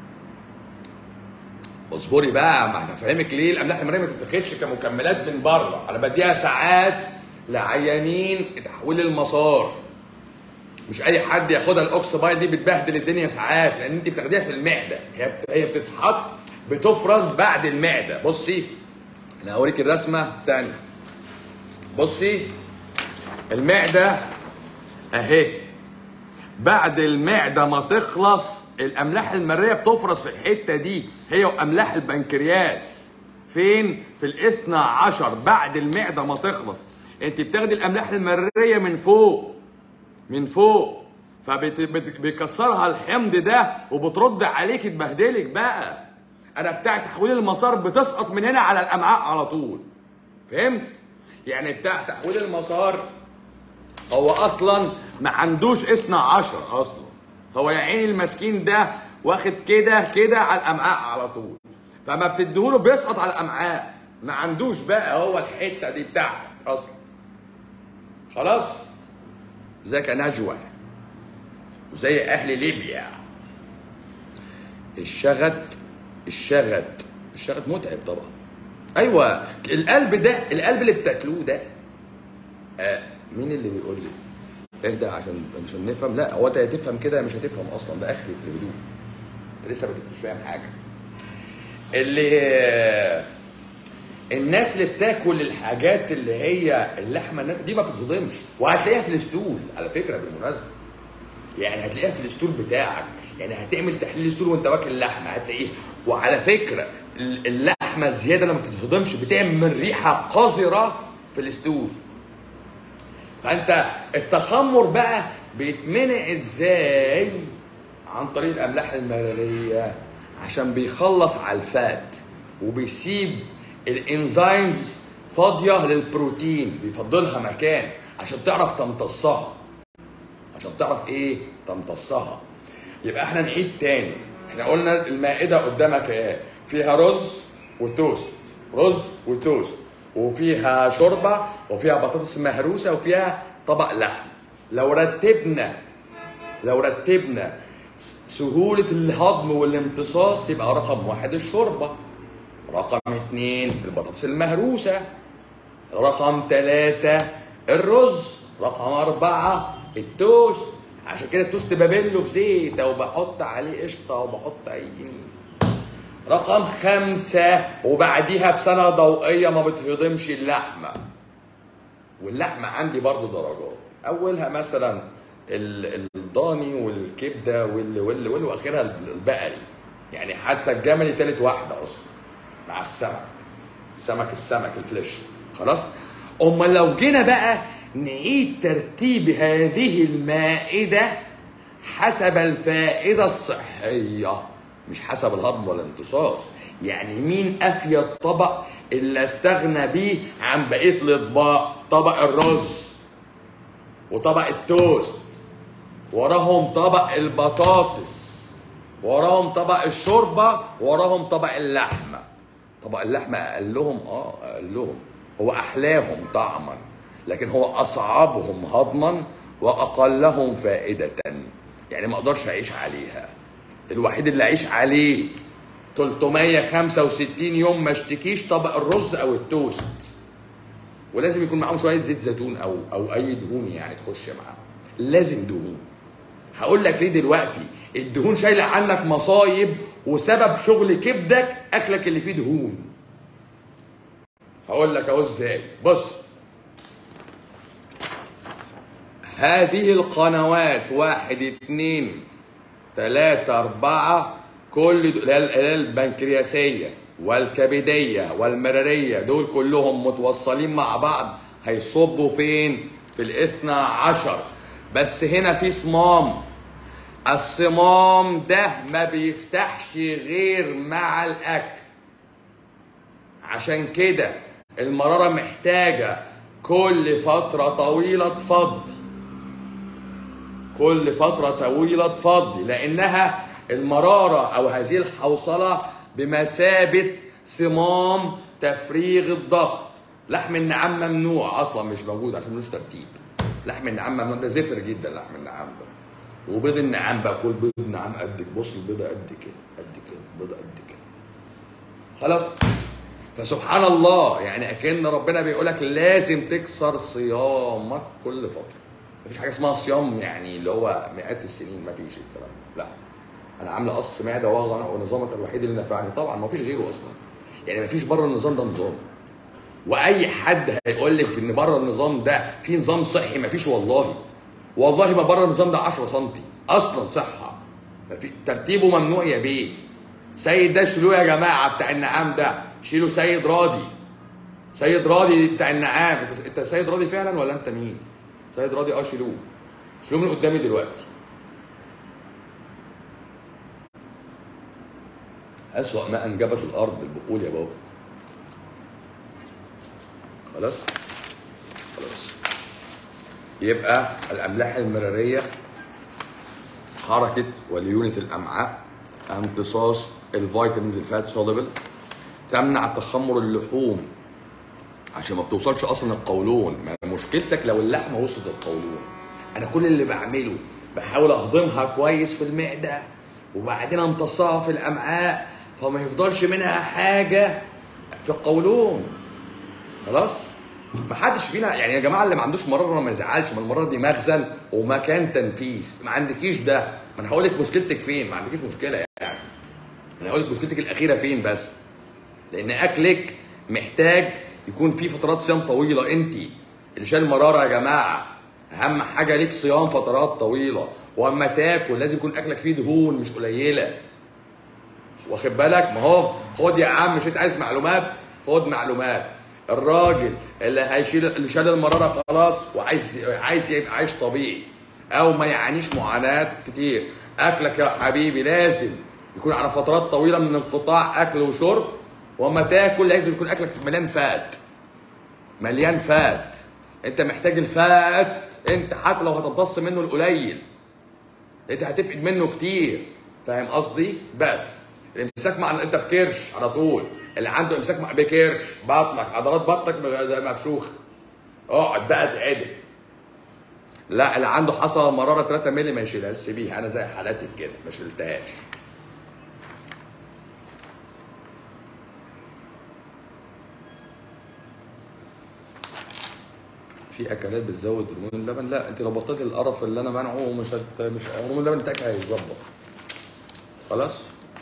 اصبري بقى ما هفهمك ليه الاملاح المرئيه ما تتاخدش كمكملات من بره انا بديها ساعات لعيانين تحويل المسار مش اي حد ياخدها الاوكسبايد دي بتبهدل الدنيا ساعات لان انت بتاخديها في المعده هي بت- هي بتتحط بتفرز بعد المعده بصي انا هوريك الرسمه تاني بصي المعده اهي بعد المعده ما تخلص الاملاح المريه بتفرز في الحته دي هي واملاح البنكرياس فين في الاثنى عشر بعد المعده ما تخلص انت بتاخدي الاملاح المريه من فوق من فوق فبيكسرها الحمض ده وبترد عليك تبهدلك بقى انا بتاع تحويل المسار بتسقط من هنا على الامعاء على طول فهمت يعني بتاع تحويل المسار هو اصلا ما عندوش اثنى عشر اصلا هو يا عيني المسكين ده واخد كده كده على الامعاء على طول فما بتديهوله بيسقط على الامعاء ما عندوش بقى هو الحته دي بتاعتك اصلا خلاص ذاك نجوى وزي اهل ليبيا الشغد الشغد الشغد متعب طبعا ايوه القلب ده القلب اللي بتاكلوه ده آه مين اللي بيقول لي اهدى عشان عشان نفهم لا هو انت هتفهم كده مش هتفهم اصلا ده اخري في الهدوء لسه ما مش فاهم حاجه اللي الناس اللي بتاكل الحاجات اللي هي اللحمه الناس دي ما بتتهضمش وهتلاقيها في الستول على فكره بالمناسبه يعني هتلاقيها في الستول بتاعك يعني هتعمل تحليل ستول وانت واكل لحمه هتلاقيها وعلى فكره اللحمه الزياده لما بتتهضمش بتعمل ريحه قذره في الستول فانت التخمر بقى بيتمنع ازاي عن طريق الاملاح المراريه عشان بيخلص على الفات وبيسيب الانزيمز فاضيه للبروتين بيفضلها مكان عشان تعرف تمتصها عشان تعرف ايه تمتصها يبقى احنا نعيد تاني احنا قلنا المائده قدامك ايه فيها رز وتوست رز وتوست وفيها شوربه وفيها بطاطس مهروسه وفيها طبق لحم لو رتبنا لو رتبنا سهولة الهضم والامتصاص يبقى رقم واحد الشوربة رقم اتنين البطاطس المهروسة رقم ثلاثة الرز رقم أربعة التوست عشان كده التوست ببله في زيت أو بحط عليه قشطة وبحط أي رقم خمسة وبعديها بسنة ضوئية ما بتهضمش اللحمة واللحمة عندي برضو درجات أولها مثلا الضاني والكبدة واللي واللي واللي وآخرها البقري يعني حتى الجملي تالت واحدة أصلا مع السمك سمك السمك الفليش خلاص أما لو جينا بقى نعيد ترتيب هذه المائدة حسب الفائدة الصحية مش حسب الهضم ولا الامتصاص يعني مين افيد طبق اللي استغنى بيه عن بقيه الاطباق طبق الرز وطبق التوست وراهم طبق البطاطس وراهم طبق الشوربه وراهم طبق اللحمه طبق اللحمه اقلهم اه اقلهم هو احلاهم طعما لكن هو اصعبهم هضما واقلهم فائده يعني ما اقدرش اعيش عليها الوحيد اللي اعيش عليه 365 يوم ما اشتكيش طبق الرز او التوست ولازم يكون معاهم شويه زيت زيتون او او اي دهون يعني تخش معاهم لازم دهون هقول لك ليه دلوقتي الدهون شايله عنك مصايب وسبب شغل كبدك اكلك اللي فيه دهون هقول لك اهو ازاي بص هذه القنوات واحد اتنين تلاتة أربعة كل اللي هي البنكرياسية والكبديه والمراريه دول كلهم متوصلين مع بعض هيصبوا فين في الاثنى عشر بس هنا في صمام الصمام ده ما بيفتحش غير مع الاكل عشان كده المرارة محتاجة كل فترة طويلة تفضي كل فترة طويلة تفضي لأنها المرارة أو هذه الحوصلة بمثابة صمام تفريغ الضغط لحم النعام ممنوع أصلا مش موجود عشان ملوش ترتيب لحم النعام ممنوع ده زفر جدا لحم النعام ده وبيض النعام بقى كل بيض النعام قد كده بص البيضة قد كده قد كده بيضة قد كده خلاص فسبحان الله يعني اكن ربنا بيقول لك لازم تكسر صيامك كل فتره مفيش حاجه اسمها صيام يعني اللي هو مئات السنين مفيش الكلام ده لا انا عامله قص معده وغنى ونظامك الوحيد اللي نفعني طبعا مفيش غيره اصلا يعني مفيش بره النظام ده نظام واي حد هيقول لك ان بره النظام ده في نظام صحي مفيش والله والله ما بره النظام ده 10 سم اصلا صحه مفي ترتيبه ممنوع يا بيه سيد ده شيلوه يا جماعه بتاع النعام ده شيلوا سيد راضي سيد راضي بتاع النعام انت انت سيد راضي فعلا ولا انت مين؟ سيد راضي اه شيلوه شيلوه من قدامي دلوقتي أسوأ ما أنجبت الأرض البقول يا بابا خلاص خلاص يبقى الأملاح المرارية حركة وليونة الأمعاء امتصاص الفيتامينز الفات سوليبل تمنع تخمر اللحوم عشان ما بتوصلش اصلا القولون ما مشكلتك لو اللحمه وصلت القولون انا كل اللي بعمله بحاول اهضمها كويس في المعده وبعدين امتصها في الامعاء فما يفضلش منها حاجه في القولون خلاص ما حدش فينا يعني يا جماعه اللي ما عندوش مراره ما يزعلش ما المراره دي مخزن ومكان تنفيذ ما عندكيش ده ما انا هقول لك مشكلتك فين ما عندكيش مشكله يعني انا هقول لك مشكلتك الاخيره فين بس لان اكلك محتاج يكون في فترات صيام طويله انت اللي شايل مراره يا جماعه اهم حاجه ليك صيام فترات طويله واما تاكل لازم يكون اكلك فيه دهون مش قليله واخد بالك ما هو خد يا عم مش انت عايز معلومات خد معلومات الراجل اللي هيشيل اللي شال المراره خلاص وعايز عايز يبقى عايش طبيعي او ما يعانيش معاناه كتير اكلك يا حبيبي لازم يكون على فترات طويله من انقطاع اكل وشرب واما تاكل لازم يكون اكلك مليان فات مليان فات انت محتاج الفات انت حتى لو هتمتص منه القليل انت هتفقد منه كتير فاهم قصدي بس الامساك مع انت بكرش على طول اللي عنده امساك مع بكرش بطنك عضلات بطنك مفشوخه اقعد بقى اتعدل لا اللي عنده حصى مراره 3 مللي ما يشيلهاش سيبيها انا زي حالاتك كده ما شلتهاش في اكلات بتزود هرمون اللبن لا انت لو بطلت القرف اللي انا منعه مش هت... مش هرمون اللبن بتاعك هيتظبط خلاص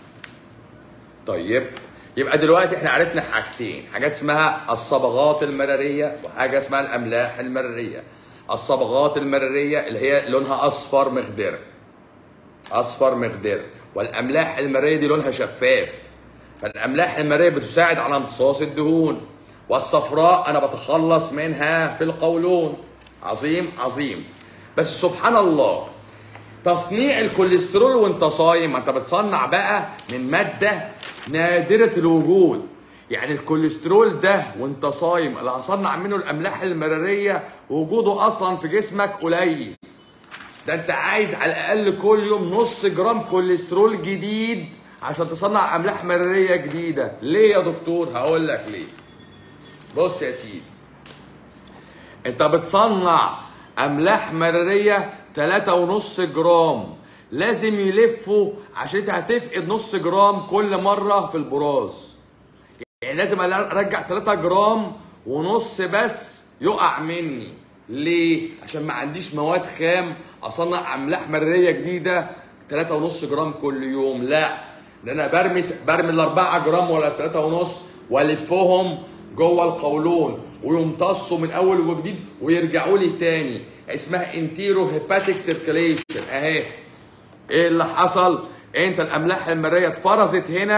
طيب يبقى دلوقتي احنا عرفنا حاجتين حاجات اسمها الصبغات المراريه وحاجه اسمها الاملاح المراريه الصبغات المراريه اللي هي لونها اصفر مخضر اصفر مخضر والاملاح المراريه دي لونها شفاف فالاملاح المراريه بتساعد على امتصاص الدهون والصفراء انا بتخلص منها في القولون عظيم عظيم بس سبحان الله تصنيع الكوليسترول وانت صايم ما انت بتصنع بقى من ماده نادره الوجود يعني الكوليسترول ده وانت صايم اللي هصنع منه الاملاح المراريه وجوده اصلا في جسمك قليل ده انت عايز على الاقل كل يوم نص جرام كوليسترول جديد عشان تصنع املاح مراريه جديده ليه يا دكتور هقول لك ليه بص يا سيدي انت بتصنع املاح مراريه 3.5 جرام لازم يلفوا عشان انت هتفقد نص جرام كل مره في البراز يعني لازم ارجع 3 جرام ونص بس يقع مني ليه عشان ما عنديش مواد خام اصنع املاح مراريه جديده 3.5 جرام كل يوم لا ده انا برمي برمي ال 4 جرام ولا 3.5 والفهم جوه القولون ويمتصوا من اول وجديد ويرجعوا لي تاني اسمها انتيرو هيباتيك سيركيليشن اهي ايه اللي حصل انت الاملاح المريه اتفرزت هنا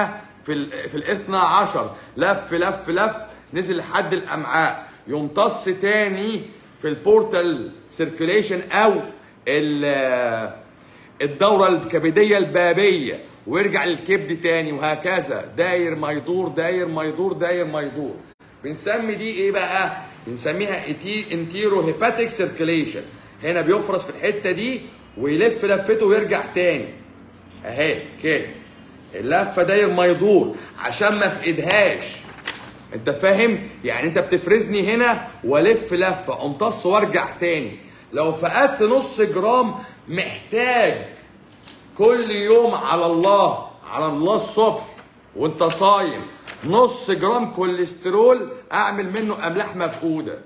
في ال في الاثنى عشر لف لف لف نزل لحد الامعاء يمتص تاني في البورتال سيركيليشن او ال- الدورة الكبدية البابية ويرجع للكبد تاني وهكذا داير ما يدور داير ما يدور داير ما يدور بنسمي دي ايه بقى؟ بنسميها انتيرو هيباتيك سيركيليشن هنا بيفرز في الحتة دي ويلف لفته ويرجع تاني اهي كده اللفة داير ما يدور عشان ما افقدهاش انت فاهم يعني انت بتفرزني هنا والف لفه امتص وارجع تاني لو فقدت نص جرام محتاج كل يوم على الله على الله الصبح وانت صايم نص جرام كوليسترول اعمل منه املاح مفقوده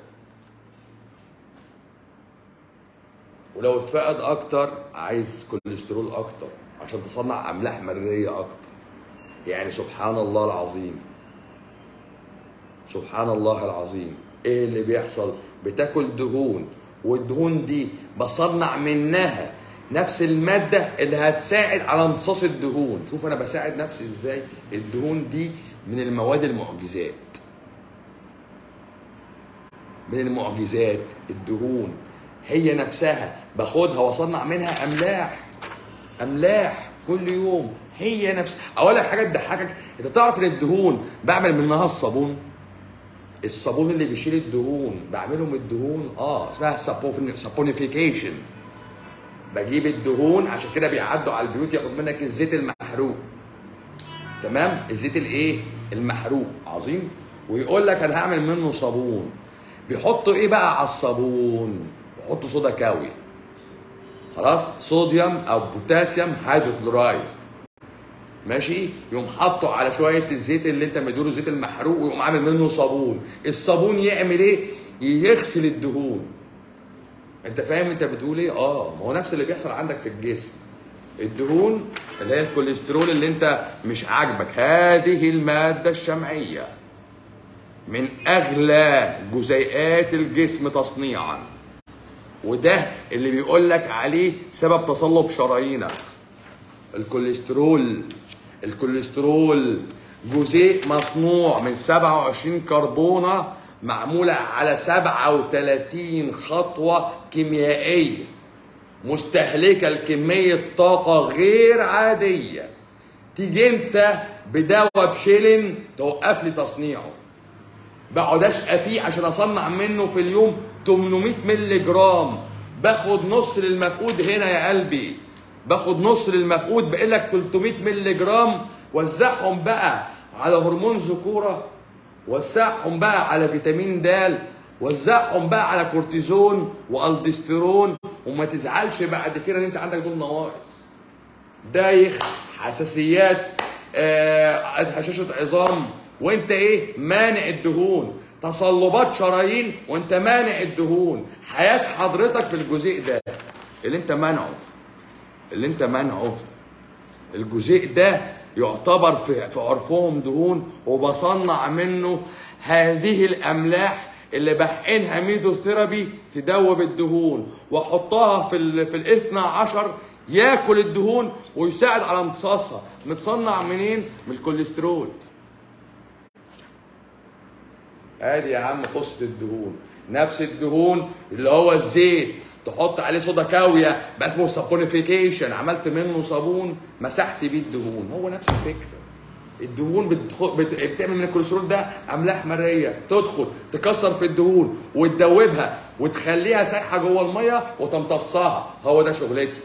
ولو اتفقد اكتر عايز كوليسترول اكتر عشان تصنع املاح مريه اكتر يعني سبحان الله العظيم سبحان الله العظيم ايه اللي بيحصل بتاكل دهون والدهون دي بصنع منها نفس المادة اللي هتساعد على امتصاص الدهون شوف انا بساعد نفسي ازاي الدهون دي من المواد المعجزات من المعجزات الدهون هي نفسها باخدها واصنع منها املاح املاح كل يوم هي نفس اقول لك حاجه تضحكك انت تعرف ان الدهون بعمل منها الصابون الصابون اللي بيشيل الدهون بعمله من الدهون اه اسمها سابونيفيكيشن بجيب الدهون عشان كده بيعدوا على البيوت ياخد منك الزيت المحروق تمام الزيت الايه المحروق عظيم ويقول لك انا هعمل منه صابون بيحطوا ايه بقى على الصابون بيحطوا صودا كاويه خلاص صوديوم او بوتاسيوم هيدروكلورايد ماشي يقوم حاطه على شويه الزيت اللي انت مديله زيت المحروق ويقوم عامل منه صابون الصابون يعمل ايه يغسل الدهون انت فاهم انت بتقول ايه اه ما هو نفس اللي بيحصل عندك في الجسم الدهون اللي هي الكوليسترول اللي انت مش عاجبك هذه الماده الشمعيه من اغلى جزيئات الجسم تصنيعا وده اللي بيقول لك عليه سبب تصلب شرايينك الكوليسترول الكوليسترول جزيء مصنوع من 27 كربونة معمولة على 37 خطوة كيميائية مستهلكة لكمية طاقة غير عادية تيجي انت بدواء بشيلن توقف لي تصنيعه بقعد اشقى فيه عشان اصنع منه في اليوم 800 مللي جرام باخد نص للمفقود هنا يا قلبي باخد نص للمفقود بقول لك 300 مللي جرام وزعهم بقى على هرمون ذكوره وزعهم بقى على فيتامين د وزعهم بقى على كورتيزون والدستيرون وما تزعلش بعد كده ان انت عندك دول نواقص دايخ حساسيات آه، هشاشه عظام وانت ايه مانع الدهون تصلبات شرايين وانت مانع الدهون حياه حضرتك في الجزيء ده اللي انت مانعه اللي انت مانعه الجزيء ده يعتبر في في عرفهم دهون وبصنع منه هذه الاملاح اللي بحقنها ميزوثيرابي تدوب الدهون واحطها في ال في الاثنى عشر ياكل الدهون ويساعد على امتصاصها متصنع منين من الكوليسترول ادي يا عم قصه الدهون نفس الدهون اللي هو الزيت تحط عليه صودا كاويه بقى اسمه سابونيفيكيشن عملت منه صابون مسحت بيه الدهون هو نفس الفكره الدهون بتدخل بت... بتعمل من الكوليسترول ده املاح مريه تدخل تكسر في الدهون وتدوبها وتخليها سايحه جوه الميه وتمتصها هو ده شغلتي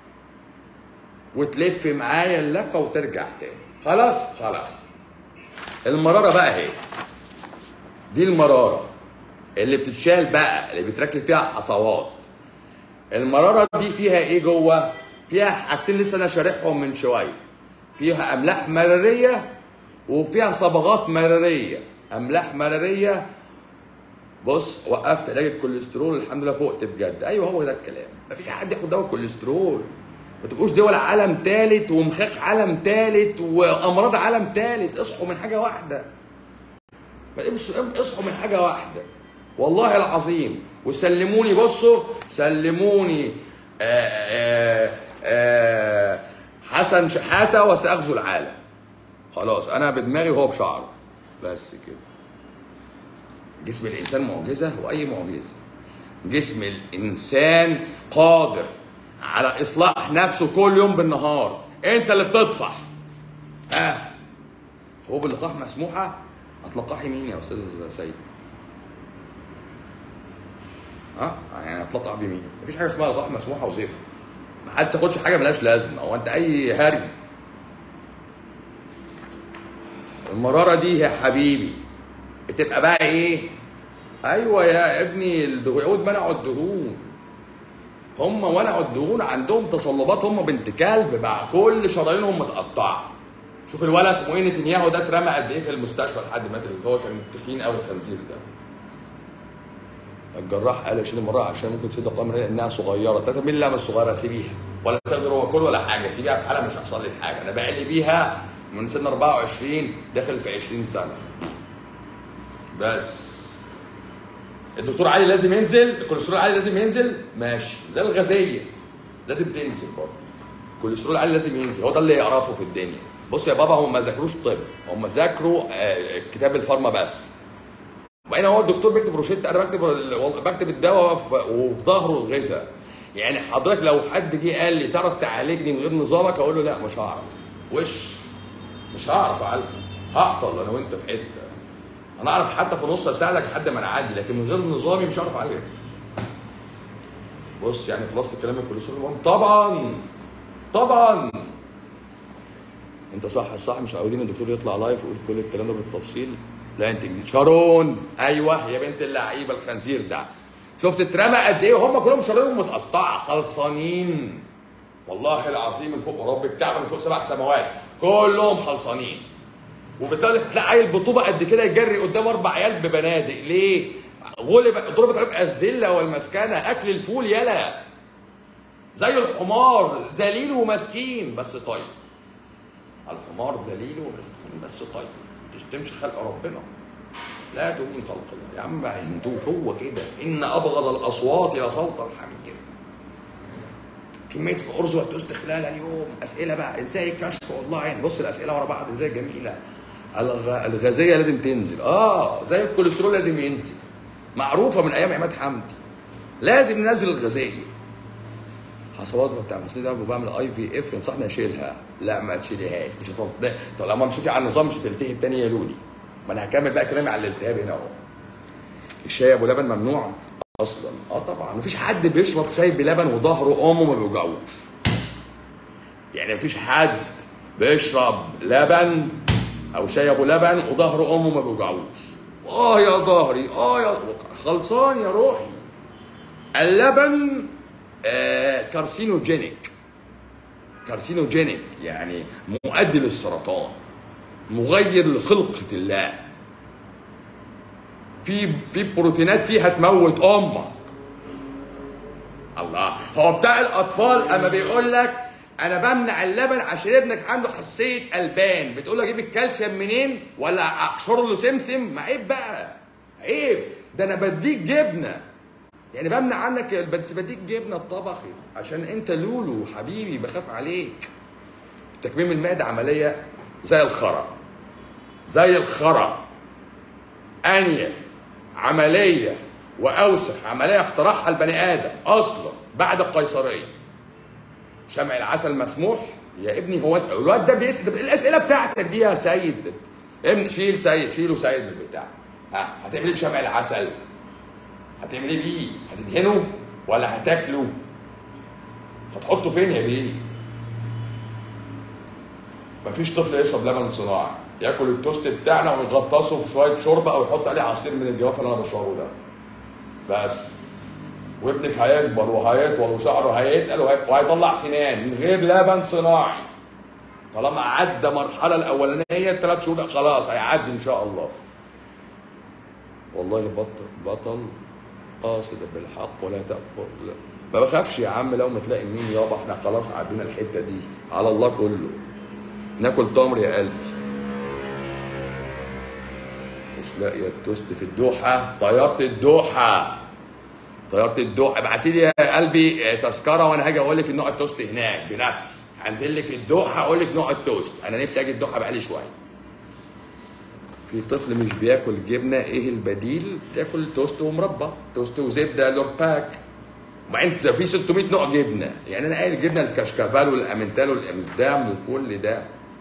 وتلف معايا اللفه وترجع تاني خلاص خلاص المراره بقى اهي دي المراره اللي بتتشال بقى اللي بتركب فيها حصوات المراره دي فيها ايه جوه فيها حاجتين لسه انا شارحهم من شويه فيها املاح مراريه وفيها صبغات مراريه املاح مراريه بص وقفت علاج الكوليسترول الحمد لله فقت بجد ايوه هو ده الكلام مفيش حد ياخد دواء كوليسترول ما تبقوش دول عالم ثالث ومخاخ عالم ثالث وامراض عالم ثالث اصحوا من حاجه واحده ما تبقوش اصحوا من حاجه واحده والله العظيم وسلموني بصوا سلموني آآ آآ حسن شحاته وساغزو العالم خلاص انا بدماغي وهو بشعره بس كده جسم الانسان معجزه واي معجزه جسم الانسان قادر على اصلاح نفسه كل يوم بالنهار انت اللي بتطفح ها هو باللقاح مسموحه هتلقحي مين يا استاذ سيد ها يعني هتلقح بمين مفيش حاجه اسمها لقاح مسموحه وزفت ما حد تاخدش حاجه ملهاش لازمه هو انت اي هري المراره دي يا حبيبي بتبقى بقى ايه ايوه يا ابني اليهود منعوا الدهون هم منعوا الدهون عندهم تصلبات هم بنت كلب بقى كل شرايينهم متقطعه شوف الولد اسمه ايه نتنياهو ده اترمى قد ايه في المستشفى لحد ما مات اللي هو كان تخين قوي الخنزير ده الجراح قال اشيل المراه عشان ممكن تصيد الامر لانها صغيره تلاته مين اللي مش صغيره سيبيها ولا تقدر هو كل ولا حاجه سيبيها في حالها مش هيحصل لك حاجه انا بقلي بيها من سن 24 داخل في 20 سنه بس الدكتور علي لازم ينزل الكوليسترول علي لازم ينزل ماشي زي الغازيه لازم تنزل برضه الكوليسترول علي لازم ينزل هو ده اللي يعرفه في الدنيا بص يا بابا هم ما ذاكروش طب هم ذاكروا آه، كتاب الفارما بس وبعدين هو الدكتور بيكتب روشته انا بكتب ال- بكتب الدواء في- وفي ظهره الغذاء يعني حضرتك لو حد جه قال لي تعرف تعالجني من غير نظامك اقول له لا مش هعرف وش مش هعرف اعالجك هعطل انا وانت في حته انا اعرف حتى في نص ساعه لك لحد ما نعدي لكن من غير نظامي مش هعرف اعالجك بص يعني خلاصه الكلام الكوليسترول مهم طبعا طبعا انت صح الصح مش عاوزين الدكتور يطلع لايف ويقول كل الكلام ده بالتفصيل لا انت جديد شارون ايوه يا بنت اللعيبه الخنزير ده شفت اترمى قد ايه وهم كلهم شرايينهم متقطعه خلصانين والله العظيم من فوق رب الكعبه من فوق سبع سماوات كلهم خلصانين وبالتالي تلاقي عيل بطوبه قد كده يجري قدام اربع عيال ببنادق ليه؟ غلب ضربت عليهم الذله والمسكنه اكل الفول يلا زي الحمار ذليل ومسكين بس طيب الحمار ذليل ومسكين بس طيب ما تشتمش خلق ربنا لا تهين خلق الله يا عم ما هنتوش هو كده ان ابغض الاصوات لصوت الحمير كميه الارز والتوست خلال اليوم اسئله بقى ازاي الكشف اونلاين بص الاسئله ورا بعض ازاي جميله الغ... الغازيه لازم تنزل اه زي الكوليسترول لازم ينزل معروفه من ايام عماد حمدي لازم ننزل الغازيه حصواتها بتاع المصري ده بعمل اي في اف ينصحني اشيلها لا ما تشيليهاش مش هتط... طالما مشيتي على النظام مش هتلتهب تاني يا لولي ما انا هكمل بقى كلامي على الالتهاب هنا اهو الشاي ابو لبن ممنوع اصلا اه طبعا مفيش حد بيشرب شاي بلبن وظهره امه ما بيوجعوش يعني مفيش حد بيشرب لبن او شاي ابو لبن وظهر امه ما بيوجعوش اه يا ظهري اه يا خلصان يا روحي اللبن آه كارسينوجينيك كارسينوجينيك يعني مؤدي للسرطان مغير لخلقة الله في في بروتينات فيها تموت امك الله هو بتاع الاطفال اما بيقول لك انا بمنع اللبن عشان ابنك عنده حساسيه البان بتقول له اجيب الكالسيوم منين ولا احشر له سمسم ما عيب بقى عيب ده انا بديك جبنه يعني بمنع عنك بس بديك جبنه الطبخي عشان انت لولو حبيبي بخاف عليك تكميم المعده عمليه زي الخرا زي الخرا انيل عمليه واوسخ عمليه اخترعها البني ادم اصلا بعد القيصريه شمع العسل مسموح يا ابني هو الواد ده بيسال الاسئله بتاعتك دي يا سيد ابن شيل سيد شيله سيد من البتاع ها هتعمل ايه بشمع العسل؟ هتعمل ايه بيه؟ هتدهنه ولا هتاكله؟ هتحطه فين يا بيه؟ مفيش طفل يشرب لبن صناعي ياكل التوست بتاعنا ويغطسه في شويه شوربه او يحط عليه عصير من الجوافه اللي انا بشربه ده بس وابنك هيكبر وهيطول وشعره هيتقل وهي- وهيطلع سنان من غير لبن صناعي طالما عدى المرحله الاولانيه الثلاث شهور خلاص هيعدي ان شاء الله والله بطل بطل قاصد بالحق ولا تأكل لا. ما بخافش يا عم لو ما تلاقي مين يابا احنا خلاص عدينا الحته دي على الله كله ناكل تمر يا قلبي مش لاقيه التوست في الدوحه طياره الدوحه طياره الدوحه ابعتي لي يا قلبي تذكره وانا هاجي اقول لك نوع التوست هناك بنفسي هنزل لك الدوحه اقول لك نوع التوست انا نفسي اجي الدوحه بقالي شويه في طفل مش بياكل جبنه ايه البديل؟ ياكل توست ومربى توست وزبده لورباك وبعدين في 600 نوع جبنه يعني انا قايل جبنه الكشكافال والامنتال والامسدام وكل ده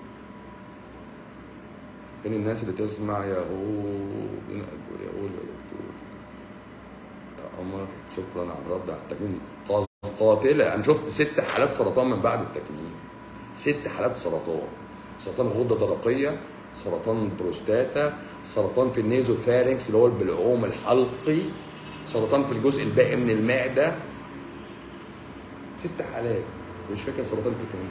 فين الناس اللي تسمع يا هو يا هو يا دكتور يا قمر شكرا على الرد على التكميم قاز- قاتله انا شفت ست حالات سرطان من بعد التكميم ست حالات سرطان سرطان غده درقيه سرطان بروستاتا سرطان في النيزوفارنكس اللي هو البلعوم الحلقي سرطان في الجزء الباقي من المعده ست حالات مش فاكر سرطان ايه تاني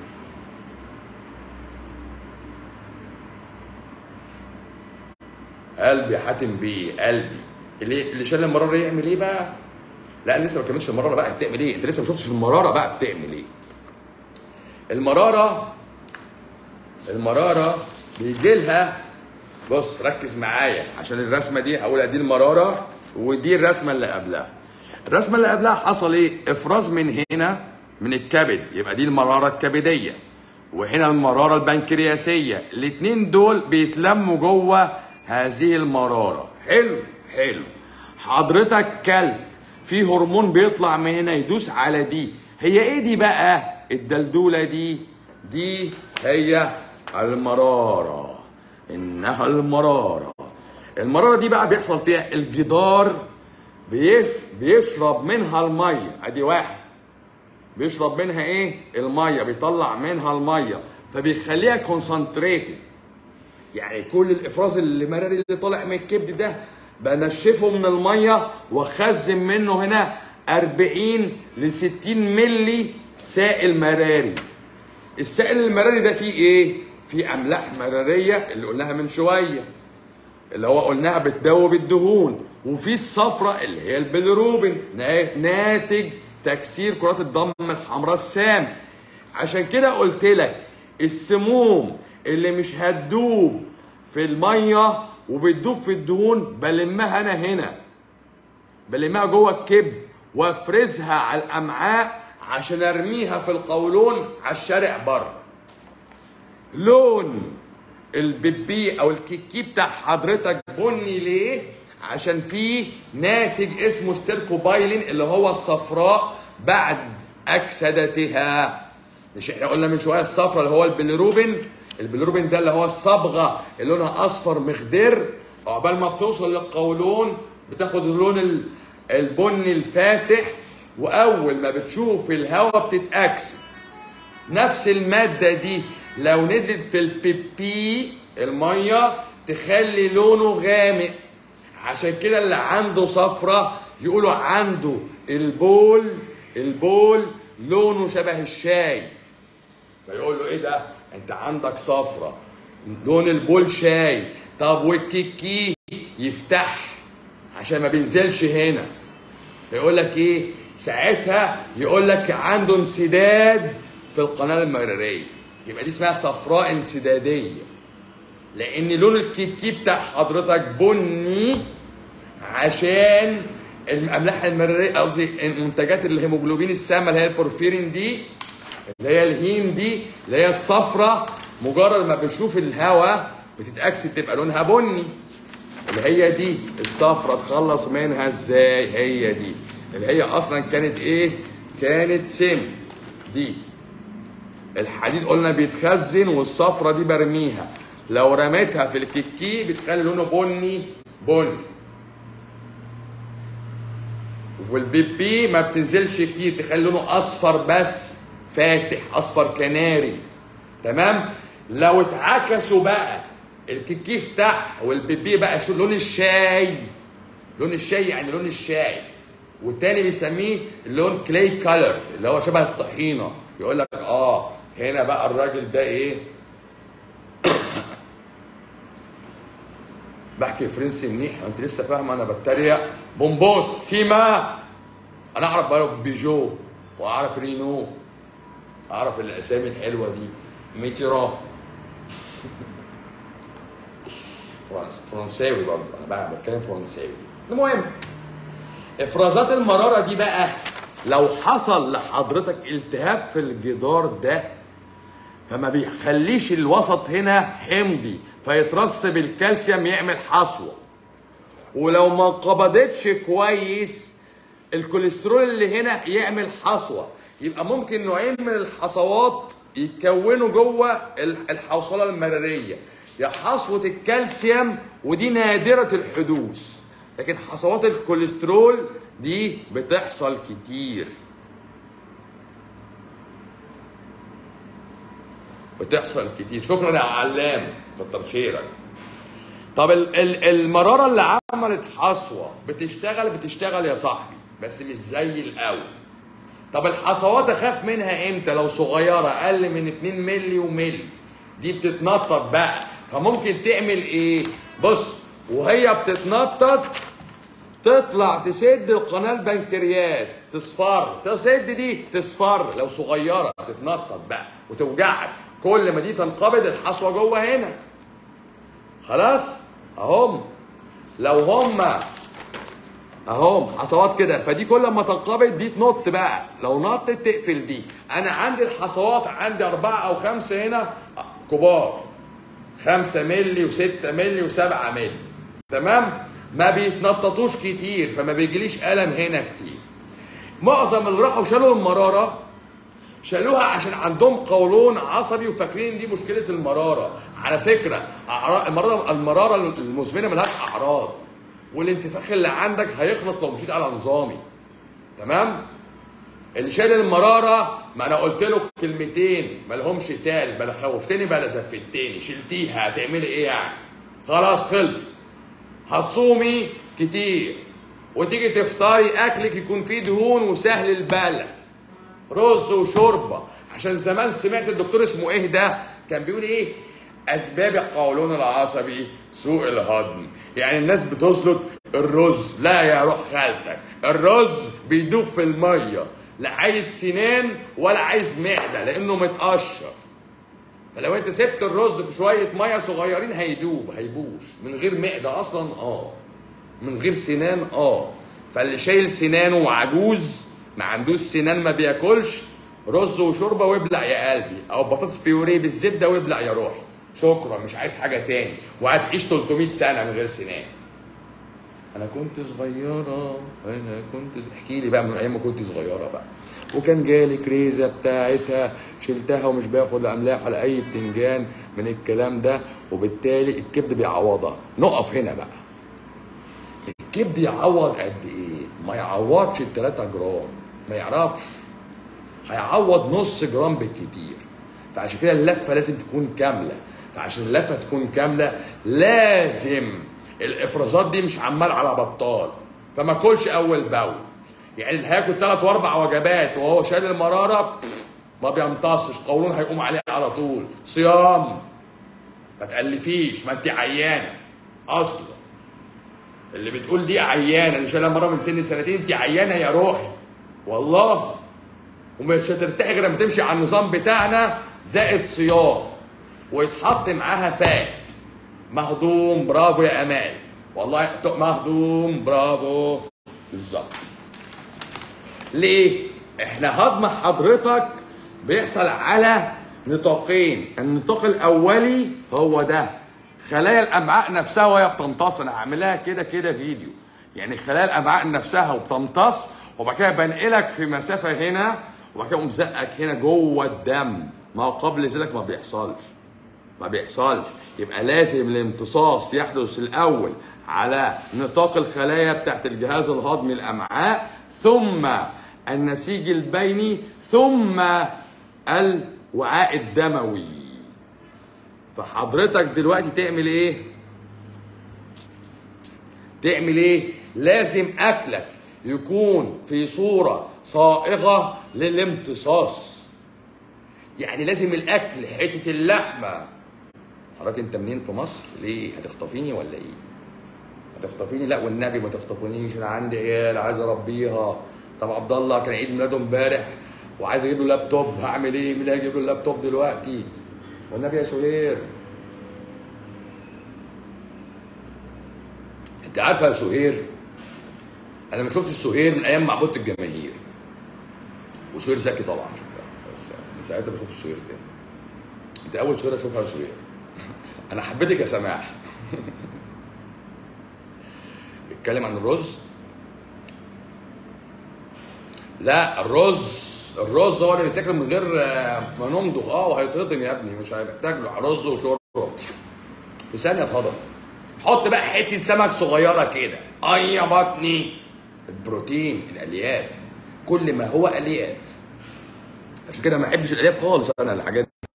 قلبي حاتم بيه قلبي اللي اللي شال المراره يعمل ايه بقى؟ لا لسه ما كملتش المراره بقى بتعمل ايه؟ انت لسه ما شفتش المراره بقى بتعمل ايه؟ المراره المراره بيجي لها بص ركز معايا عشان الرسمه دي هقول دي المراره ودي الرسمه اللي قبلها الرسمه اللي قبلها حصل ايه افراز من هنا من الكبد يبقى دي المراره الكبديه وهنا المراره البنكرياسيه الاثنين دول بيتلموا جوه هذه المراره حلو حلو حضرتك كلت في هرمون بيطلع من هنا يدوس على دي هي ايه دي بقى الدلدوله دي دي هي المراره انها المراره المراره دي بقى بيحصل فيها الجدار بيش بيشرب منها الميه ادي واحد بيشرب منها ايه الميه بيطلع منها الميه فبيخليها كونسنتريتد يعني كل الافراز اللي مراري اللي طالع من الكبد ده بنشفه من الميه واخزن منه هنا 40 ل 60 ملي سائل مراري السائل المراري ده فيه ايه فيه املاح مراريه اللي قلناها من شويه اللي هو قلناها بتدوب الدهون وفي الصفرة اللي هي البيلروبين نا- ناتج تكسير كرات الدم الحمراء السام عشان كده قلت لك السموم اللي مش هتدوب في الميه وبتدوب في الدهون بلمها انا هنا بلمها جوه الكبد وافرزها على الامعاء عشان ارميها في القولون على الشارع بره لون البيبي او الكيكي بتاع حضرتك بني ليه عشان فيه ناتج اسمه ستيركوبايلين اللي هو الصفراء بعد اكسدتها مش احنا قلنا من شويه الصفراء اللي هو البيليروبين البيليروبين ده اللي هو الصبغه اللي لونها اصفر مخضر عقبال ما بتوصل للقولون بتاخد اللون ال- البني الفاتح واول ما بتشوف الهواء بتتاكسد نفس المادة دي لو نزلت في البيبي المية تخلي لونه غامق عشان كده اللي عنده صفرة يقولوا عنده البول البول لونه شبه الشاي فيقول له ايه ده انت عندك صفرة لون البول شاي طب والكيكي يفتح عشان ما بينزلش هنا فيقول لك ايه ساعتها يقول لك عنده انسداد في القناه المراريه يبقى دي اسمها صفراء انسداديه لان لون الكيكي بتاع حضرتك بني عشان الاملاح المراريه قصدي منتجات الهيموجلوبين السامه اللي هي البورفيرين دي اللي هي الهيم دي اللي هي الصفرة مجرد ما بنشوف الهواء بتتاكسد تبقى لونها بني اللي هي دي الصفرة تخلص منها ازاي هي دي اللي هي اصلا كانت ايه كانت سم دي الحديد قلنا بيتخزن والصفرة دي برميها لو رميتها في الكيكي بتخلي لونه بني بني والبيبي ما بتنزلش كتير تخلي لونه اصفر بس فاتح اصفر كناري تمام لو اتعكسوا بقى الكيكي فتح والبيبي بقى شو لون الشاي لون الشاي يعني لون الشاي والتاني بيسميه اللون كلاي كولر اللي هو شبه الطحينه يقول لك اه هنا بقى الراجل ده ايه بحكي فرنسي منيح انت لسه فاهمه انا بتريق بونبون سيما انا اعرف بقى بيجو واعرف رينو اعرف الاسامي الحلوه دي ميتيران فرنس فرنساوي برضه انا بقى بتكلم فرنساوي المهم افرازات المراره دي بقى لو حصل لحضرتك التهاب في الجدار ده فما بيخليش الوسط هنا حمضي فيترسب الكالسيوم يعمل حصوه ولو ما انقبضتش كويس الكوليسترول اللي هنا يعمل حصوه يبقى ممكن نوعين من الحصوات يتكونوا جوه ال- الحوصله المراريه يا حصوه الكالسيوم ودي نادره الحدوث لكن حصوات الكوليسترول دي بتحصل كتير بتحصل كتير شكرا يا علام كتر خيرك طب ال- ال- المراره اللي عملت حصوه بتشتغل بتشتغل يا صاحبي بس مش زي الاول طب الحصوات اخاف منها امتى لو صغيره اقل من 2 مللي وملي دي بتتنطط بقى فممكن تعمل ايه بص وهي بتتنطط تطلع تسد القناه البنكرياس تصفر تسد دي تصفر لو صغيره تتنطط بقى وتوجعك كل ما دي تنقبض الحصوه جوه هنا خلاص اهم لو هما اهم حصوات كده فدي كل ما تنقبض دي تنط بقى لو نطت تقفل دي انا عندي الحصوات عندي اربعه او خمسه هنا كبار خمسة ملي وستة ملي وسبعة ملي تمام ما بيتنططوش كتير فما بيجيليش ألم هنا كتير معظم اللي راحوا شالوا المرارة شالوها عشان عندهم قولون عصبي وفاكرين ان دي مشكله المراره على فكره أعراض المراره المراره المزمنه ملهاش اعراض والانتفاخ اللي عندك هيخلص لو مشيت على نظامي تمام اللي شال المراره ما انا قلت له كلمتين ما لهمش تال بلا خوفتني بلا زفتني شلتيها هتعملي ايه يعني خلاص خلص هتصومي كتير وتيجي تفطري اكلك يكون فيه دهون وسهل البلع رز وشوربه عشان زمان سمعت الدكتور اسمه ايه ده كان بيقول ايه اسباب القولون العصبي سوء الهضم يعني الناس بتسلط الرز لا يا روح خالتك الرز بيدوب في الميه لا عايز سنان ولا عايز معده لانه متقشر فلو انت سبت الرز في شويه ميه صغيرين هيدوب هيبوش من غير معده اصلا اه من غير سنان اه فاللي شايل سنانه وعجوز ما عندوش سنان ما بياكلش رز وشوربه وابلع يا قلبي او بطاطس بيوريه بالزبده وابلع يا روحي شكرا مش عايز حاجه تاني وهتعيش 300 سنه من غير سنان انا كنت صغيره انا كنت احكي لي بقى من ايام ما كنت صغيره بقى وكان جالي كريزه بتاعتها شلتها ومش باخد لا املاح ولا اي بتنجان من الكلام ده وبالتالي الكبد بيعوضها نقف هنا بقى الكبد يعوض قد ايه ما يعوضش ال 3 جرام ما يعرفش هيعوض نص جرام بالكتير فعشان كده اللفه لازم تكون كامله فعشان اللفه تكون كامله لازم الافرازات دي مش عمال على بطال فما كلش اول باول يعني اللي هياكل ثلاث واربع وجبات وهو شايل المراره ما بيمتصش قولون هيقوم عليه على طول صيام ما تألفيش ما انت عيانه اصلا اللي بتقول دي عيانه اللي شايلها مره من سن سنتين انت عيانه يا روحي والله ومش هترتاحي غير لما تمشي على النظام بتاعنا زائد صيام ويتحط معاها فات مهضوم برافو يا امال والله مهضوم برافو بالظبط ليه احنا هضم حضرتك بيحصل على نطاقين النطاق الاولي هو ده خلايا الامعاء نفسها وهي بتمتص انا هعملها كده كده فيديو يعني خلايا الامعاء نفسها وبتمتص وبعد كده بنقلك في مسافه هنا وبعد كده اقوم زقك هنا جوه الدم ما قبل ذلك ما بيحصلش ما بيحصلش يبقى لازم الامتصاص يحدث الاول على نطاق الخلايا بتاعت الجهاز الهضمي الامعاء ثم النسيج البيني ثم الوعاء الدموي فحضرتك دلوقتي تعمل ايه تعمل ايه لازم اكلك يكون في صوره صائغه للامتصاص يعني لازم الاكل حته اللحمه حضرتك انت منين في مصر ليه هتخطفيني ولا ايه هتخطفيني لا والنبي ما تخطفونيش انا عندي عيال عايز اربيها طب عبد الله كان عيد ميلاده امبارح وعايز اجيب له لابتوب هعمل ايه مين اللي هيجيب له اللابتوب دلوقتي والنبي يا سهير انت عارفه يا سهير انا ما شفتش سهير من ايام معبود الجماهير وسهير ذكي طبعا شفتها بس من ساعتها ما شفتش سهير تاني انت اول سهير اشوفها يا سهير انا حبيتك يا سماح اتكلم عن الرز لا الرز الرز هو اللي بيتاكل من غير آه، ما نمضغ اه وهيتهضم يا ابني مش هيحتاج له رز وشوربه في ثانيه اتهضم حط بقى حته سمك صغيره كده اي يا بطني البروتين الالياف كل ما هو الياف عشان كده ما احبش الالياف خالص انا الحاجات دي.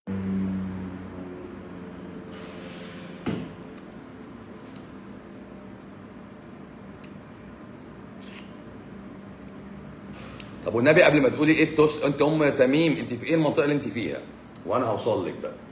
طب والنبي قبل ما تقولي ايه التوست انت ام تميم انت في ايه المنطقه اللي انت فيها وانا هوصل لك بقى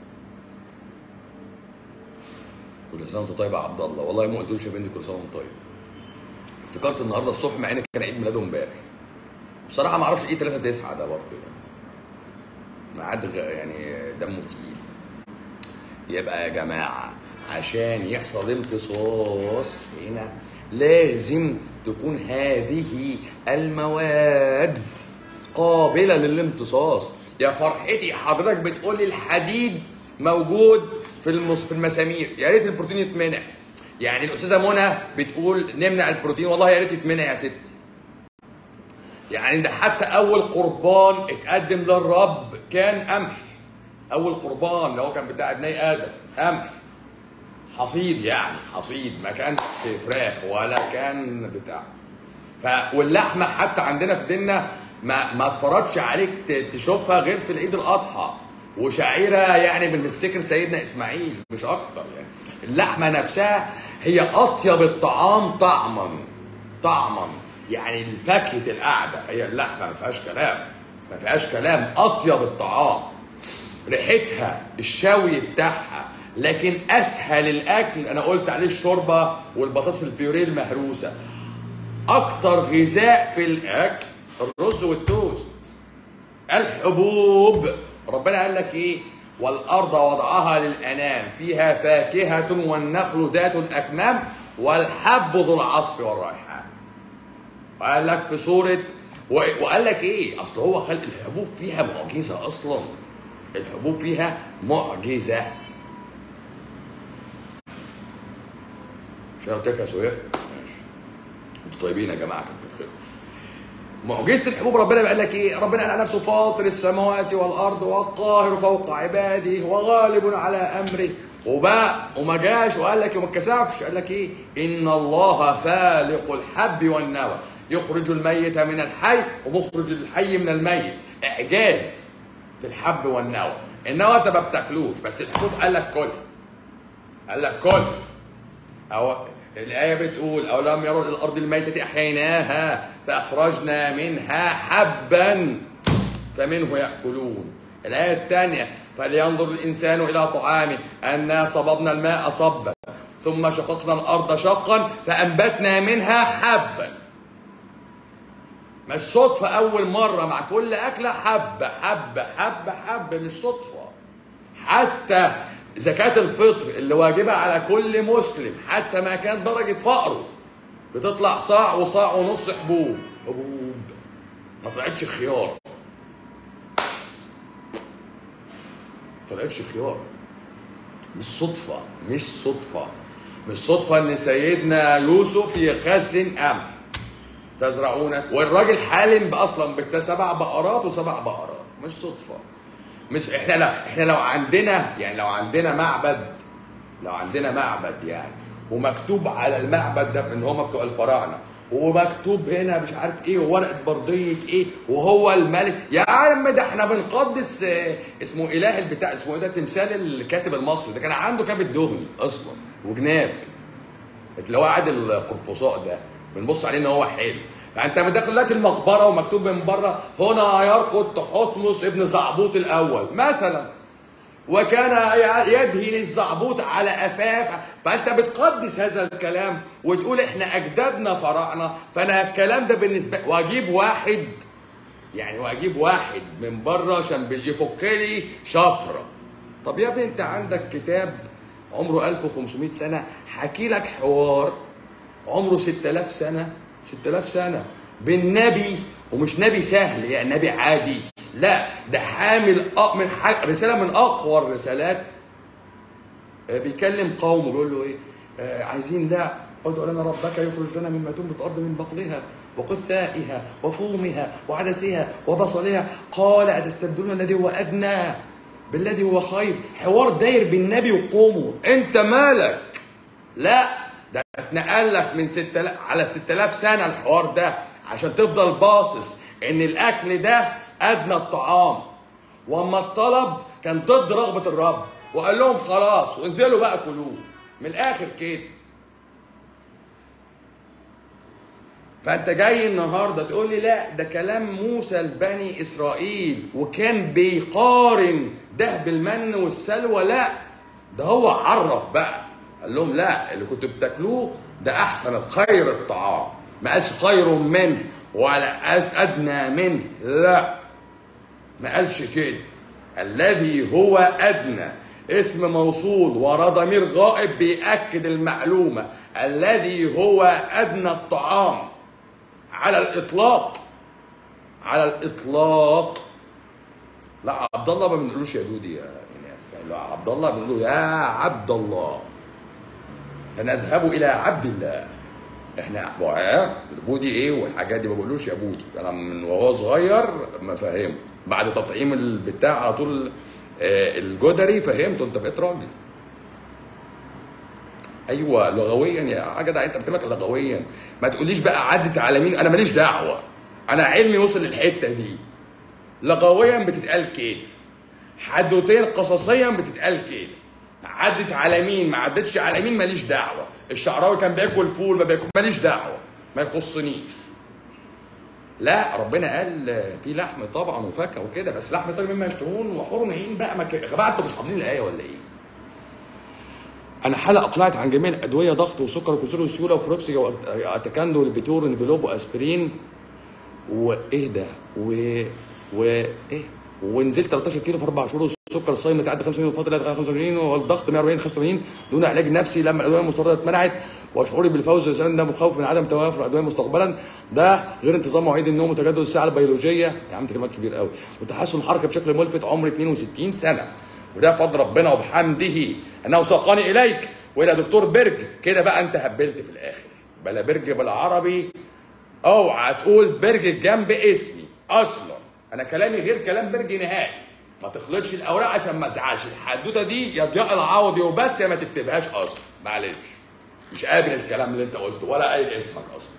كل سنه وانت طيب يا عبد الله والله ما قلتلوش يا بنتي كل سنه وانت طيب افتكرت النهارده الصبح مع ان كان عيد ميلاده امبارح بصراحه ما اعرفش ايه 3 9 ده برضه يعني ميعاد غ- يعني دمه تقيل يبقى يا جماعه عشان يحصل امتصاص هنا لازم تكون هذه المواد قابله للامتصاص يا فرحتي حضرتك بتقولي الحديد موجود في المس... في المسامير يا ريت البروتين يتمنع يعني الاستاذه منى بتقول نمنع البروتين والله يا ريت يتمنع يا ستي يعني ده حتى اول قربان اتقدم للرب كان قمح اول قربان اللي هو كان بتاع ابني ادم قمح حصيد يعني حصيد ما كانش فراخ ولا كان بتاع ف واللحمه حتى عندنا في ديننا ما ما اتفرجش عليك ت- تشوفها غير في العيد الاضحى وشعيره يعني بنفتكر سيدنا اسماعيل مش اكتر يعني اللحمه نفسها هي اطيب الطعام طعما طعما يعني الفاكهه القعده هي اللحمه ما فيهاش كلام ما فيهاش كلام اطيب الطعام ريحتها الشوي بتاعها لكن اسهل الاكل انا قلت عليه الشوربه والبطاطس البيوريه المهروسه اكتر غذاء في الاكل الرز والتوست الحبوب ربنا قال لك ايه والارض وضعها للانام فيها فاكهه والنخل ذات الاكمام والحب ذو العصف والريحان وقال لك في سوره و- وقال لك ايه اصل هو خلق الحبوب فيها معجزه اصلا الحبوب فيها معجزه مش انا قلت لك يا سهير ماشي انتوا طيبين يا جماعه كتر خيركم معجزه الحبوب ربنا قال لك ايه؟ ربنا قال على نفسه فاطر السماوات والارض والقاهر فوق عباده وغالب على امره وبقى وما جاش وقال لك وما اتكسفش قال لك ايه؟ ان الله فالق الحب والنوى يخرج الميت من الحي ومخرج الحي من الميت اعجاز في الحب والنوى النوى انت ما بتاكلوش بس الحبوب قال لك كل قال لك كل أو الآية بتقول أو لم يروا إلى الأرض الميتة أحييناها فأخرجنا منها حبا فمنه يأكلون الآية الثانية فلينظر الإنسان إلى طعامه أنا صببنا الماء صبا ثم شققنا الأرض شقا فأنبتنا منها حبا مش صدفة أول مرة مع كل أكلة حبة حبة حبة حبة مش صدفة حتى زكاة الفطر اللي واجبة على كل مسلم حتى ما كان درجة فقره بتطلع صاع وصاع ونص حبوب حبوب ما طلعتش خيار ما طلعتش خيار مش صدفة مش صدفة مش صدفة ان سيدنا يوسف يخزن قمح تزرعون والراجل حالم اصلا بالسبع بقرات وسبع بقرات مش صدفه مش احنا لا احنا لو عندنا يعني لو عندنا معبد لو عندنا معبد يعني ومكتوب على المعبد ده ان هم بتوع الفراعنه ومكتوب هنا مش عارف ايه وورقه برديه ايه وهو الملك يا عم ده احنا بنقدس آه، اسمه اله البتاع اسمه ايه ده تمثال الكاتب المصري ده كان عنده كبد دهني اصلا وجناب اللي هو قاعد القرفصاء ده بنبص عليه ان هو حلو فانت داخل لك المقبره ومكتوب من بره هنا يرقد تحتمس ابن زعبوط الاول مثلا وكان يدهن الزعبوط على افاف فانت بتقدس هذا الكلام وتقول احنا اجدادنا فراعنه فانا الكلام ده بالنسبه واجيب واحد يعني واجيب واحد من بره عشان يفك لي شفره طب يا ابني انت عندك كتاب عمره 1500 سنه حكي لك حوار عمره 6000 سنه 6000 سنه بالنبي ومش نبي سهل يعني نبي عادي لا ده حامل أ- من ح- رساله من اقوى الرسالات آه، بيكلم قومه بيقول له ايه آه، عايزين لا ادعو لنا ربك يخرج لنا مما تنبت الارض من بقلها وقثائها وفومها وعدسها وبصلها قال اتستبدلون الذي هو ادنى بالذي هو خير حوار داير بالنبي وقومه انت مالك لا ده اتنقل لك من 6000 على 6000 سنه الحوار ده عشان تفضل باصص ان الاكل ده ادنى الطعام واما الطلب كان ضد رغبه الرب وقال لهم خلاص وانزلوا بقى كلوه من الاخر كده فانت جاي النهارده تقول لي لا ده كلام موسى لبني اسرائيل وكان بيقارن ده بالمن والسلوى لا ده هو عرف بقى قال لهم لا اللي كنتوا بتاكلوه ده احسن خير الطعام ما قالش خير منه ولا ادنى منه لا ما قالش كده الذي هو ادنى اسم موصول ورا ضمير غائب بيأكد المعلومة الذي هو أدنى الطعام على الإطلاق على الإطلاق لا عبد الله ما بنقولوش يا دودي يا ايناس يعني لو عبد الله بنقول له يا عبد الله سنذهب إلى عبد الله احنا اه بودي ايه والحاجات دي ما بقولوش يا بودي انا من وهو صغير ما فاهمه بعد تطعيم البتاع على طول آه، الجدري فهمته انت بقيت راجل ايوه لغويا يا جدع انت بكلمك لغويا ما تقوليش بقى عدت على مين انا ماليش دعوه انا علمي وصل للحته دي لغويا بتتقال كده حدوتين قصصيا بتتقال كده عدت على مين ما عدتش على مين ماليش دعوه الشعراوي كان بياكل فول ما بياكل ماليش دعوه ما يخصنيش لا ربنا قال في لحم طبعا وفاكهه وكده بس لحم طيب مما يشتهون وحور نعين بقى ما ك- يا جماعه انتوا مش حافظين الايه ولا ايه؟ انا حلقه اقلعت عن جميع الادويه ضغط وسكر وكسور والسيوله وفروكسي واتكاندو والبيتور والنيفيلوب واسبرين وايه ده و وايه ونزلت 13 كيلو في اربع شهور السكر الصايم تعدى 85 والفتره 85 والضغط 140 85 دون علاج نفسي لما الادويه المستورده اتمنعت وشعوري بالفوز يسأل ده مخاوف من عدم توافر الادويه مستقبلا ده غير انتظام مواعيد النوم وتجدد الساعه البيولوجيه يا عم ده كلمات كبير قوي وتحسن الحركه بشكل ملفت عمر 62 سنه وده فضل ربنا وبحمده انه ساقني اليك والى دكتور برج كده بقى انت هبلت في الاخر بلا برج بالعربي اوعى تقول برج جنب اسمي اصلا انا كلامي غير كلام برج نهائي ما تخلطش الاوراق عشان ما ازعلش الحدوته دي يا ضياء العوضي وبس يا ما تكتبهاش اصلا معلش مش قابل الكلام اللي انت قلته ولا قايل اسمك اصلا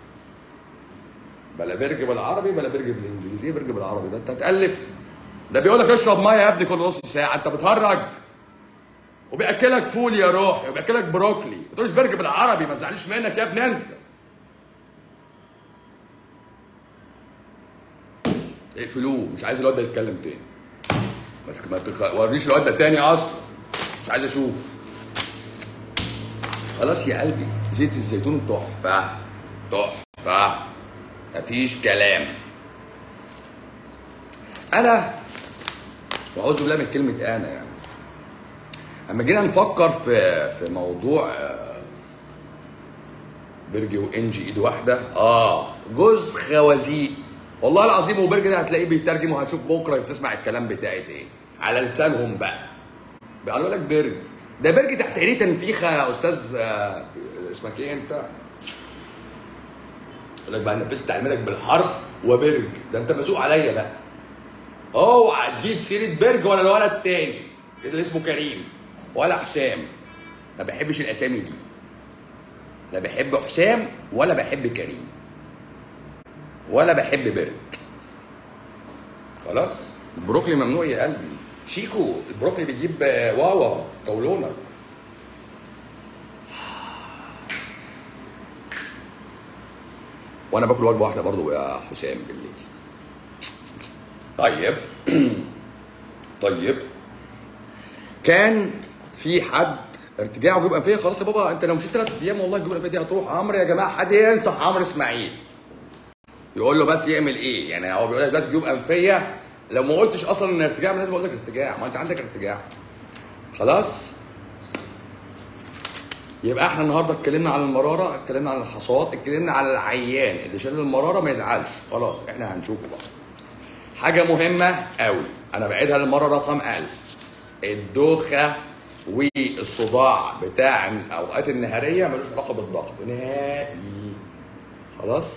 بلا برج بالعربي بلا برج بالانجليزي ايه برج بالعربي ده انت هتالف ده بيقول لك اشرب ميه يا ابني كل نص ساعه انت بتهرج وبياكلك فول يا روحي وبياكلك بروكلي ما تقولش برج بالعربي ما تزعليش منك يا ابني انت اقفلوه مش عايز الواد ده يتكلم تاني بس ما توريش الواد ده تاني اصلا مش عايز اشوف خلاص يا قلبي زيت الزيتون تحفه تحفه مفيش كلام انا واعوذ بالله من كلمه انا يعني اما جينا نفكر في في موضوع آه، برجي وانجي ايد واحده اه جوز خوازيق والله العظيم وبرجي ده هتلاقيه بيترجم وهتشوف بكره تسمع الكلام بتاعي ايه على لسانهم بقى قالوا لك برج ده برج تحت عينيه تنفيخه يا استاذ آه، اسمك ايه انت؟ يقول لك بقى نفذت تعليماتك بالحرف وبرج ده انت مزوق عليا بقى اوعى تجيب سيره برج ولا الولد التاني اللي اسمه كريم ولا حسام ما بحبش الاسامي دي لا بحب حسام ولا بحب كريم ولا بحب برج خلاص البروكلي ممنوع يا قلبي شيكو البروكلي بيجيب آه، واوا في قولونك وانا باكل وجبه واحده برضو يا حسام بالليل طيب طيب كان في حد ارتجاعه جيوب انفيه خلاص يا بابا انت لو مشيت ثلاث ايام والله الجيوب الانفيه دي هتروح عمرو يا جماعه حد ينصح عمرو اسماعيل يقول له بس يعمل ايه يعني هو بيقول لك دلوقتي جيوب انفيه لو ما قلتش اصلا ان ارتجاع لازم اقول لك ارتجاع ما انت عندك ارتجاع خلاص يبقى احنا النهارده اتكلمنا عن المراره اتكلمنا عن الحصاد اتكلمنا عن العيان اللي شال المراره ما يزعلش خلاص احنا هنشوفه بقى حاجه مهمه قوي انا بعيدها للمره رقم 1000 الدوخه والصداع بتاع الاوقات النهاريه ملوش علاقه بالضغط نهائي خلاص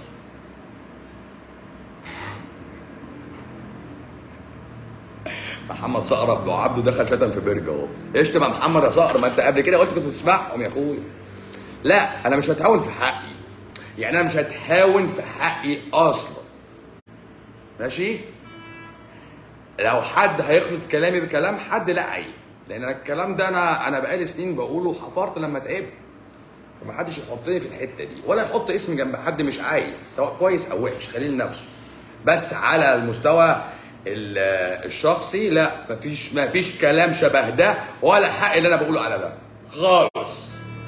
محمد صقر ابو عبده دخل شتم في برج اهو اشتم يا محمد يا صقر ما انت قبل كده قلت كنت بتسمعهم يا اخويا لا انا مش هتهاون في حقي يعني انا مش هتهاون في حقي اصلا ماشي لو حد هيخلط كلامي بكلام حد لا عيب لان أنا الكلام ده انا انا بقالي سنين بقوله وحفرت لما تعبت فما حدش يحطني في الحته دي ولا يحط اسمي جنب حد مش عايز سواء كويس او وحش خليه لنفسه بس على المستوى ال- الشخصي لا مفيش مفيش كلام شبه ده ولا حق اللي انا بقوله على ده خالص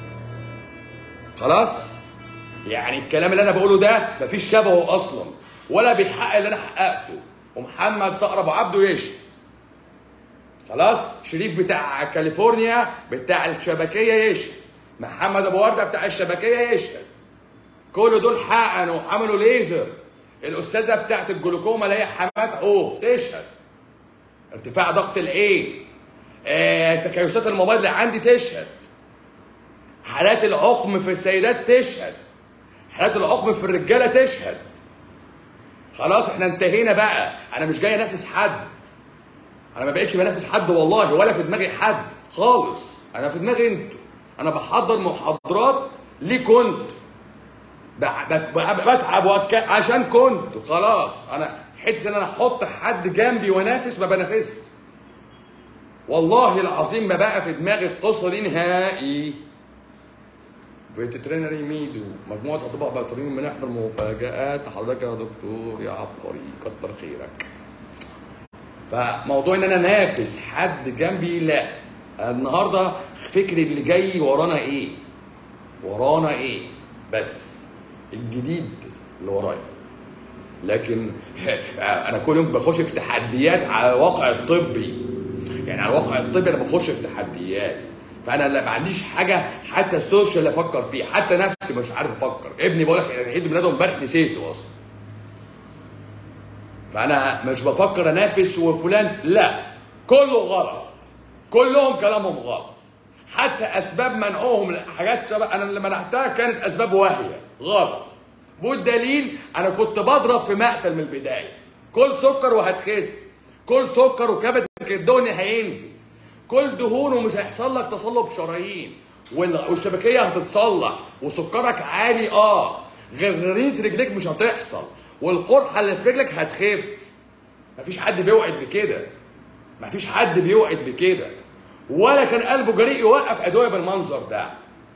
خلاص يعني الكلام اللي انا بقوله ده مفيش شبهه اصلا ولا بيحقق اللي انا حققته ومحمد صقر ابو عبده يشهد خلاص شريف بتاع كاليفورنيا بتاع الشبكيه يشهد محمد ابو ورده بتاع الشبكيه يشهد كل دول حقنوا وعملوا ليزر الاستاذه بتاعت الجلوكوما اللي هي حماد عوف تشهد ارتفاع ضغط العين آه، تكيسات الموبايل اللي عندي تشهد حالات العقم في السيدات تشهد حالات العقم في الرجاله تشهد خلاص احنا انتهينا بقى انا مش جاي انافس حد انا ما بقتش بنافس حد والله ولا في دماغي حد خالص انا في دماغي انتوا انا بحضر محاضرات ليكوا انتوا ب- ب- ب- بتعب وأك... عشان كنت خلاص انا حته ان انا احط حد جنبي وانافس ما بنافسش والله العظيم ما بقى في دماغي القصه دي نهائي فيترينري ميدو مجموعه اطباء بيطريين بنحضر مفاجآت حضرتك يا دكتور يا عبقري كتر خيرك فموضوع ان انا انافس حد جنبي لا النهارده فكري اللي جاي ورانا ايه ورانا ايه بس الجديد اللي ورايا لكن انا كل يوم بخش في تحديات على الواقع الطبي يعني على الواقع الطبي انا بخش في تحديات فانا لا ما عنديش حاجه حتى السوشيال افكر فيه حتى نفسي مش عارف افكر ابني بقول لك يعني عيد ميلاده امبارح نسيته اصلا فانا مش بفكر انافس وفلان لا كله غلط كلهم كلامهم غلط حتى اسباب منعهم حاجات سبب انا اللي منعتها كانت اسباب واهيه غلط والدليل انا كنت بضرب في مقتل من البدايه كل سكر وهتخس كل سكر وكبدك الدهني هينزل كل دهون ومش هيحصل لك تصلب شرايين وال- والشبكيه هتتصلح وسكرك عالي اه غرغرينه رجليك مش هتحصل والقرحه اللي في رجلك هتخف مفيش حد بيوعد بكده مفيش حد بيوعد بكده ولا كان قلبه جريء يوقف ادويه بالمنظر ده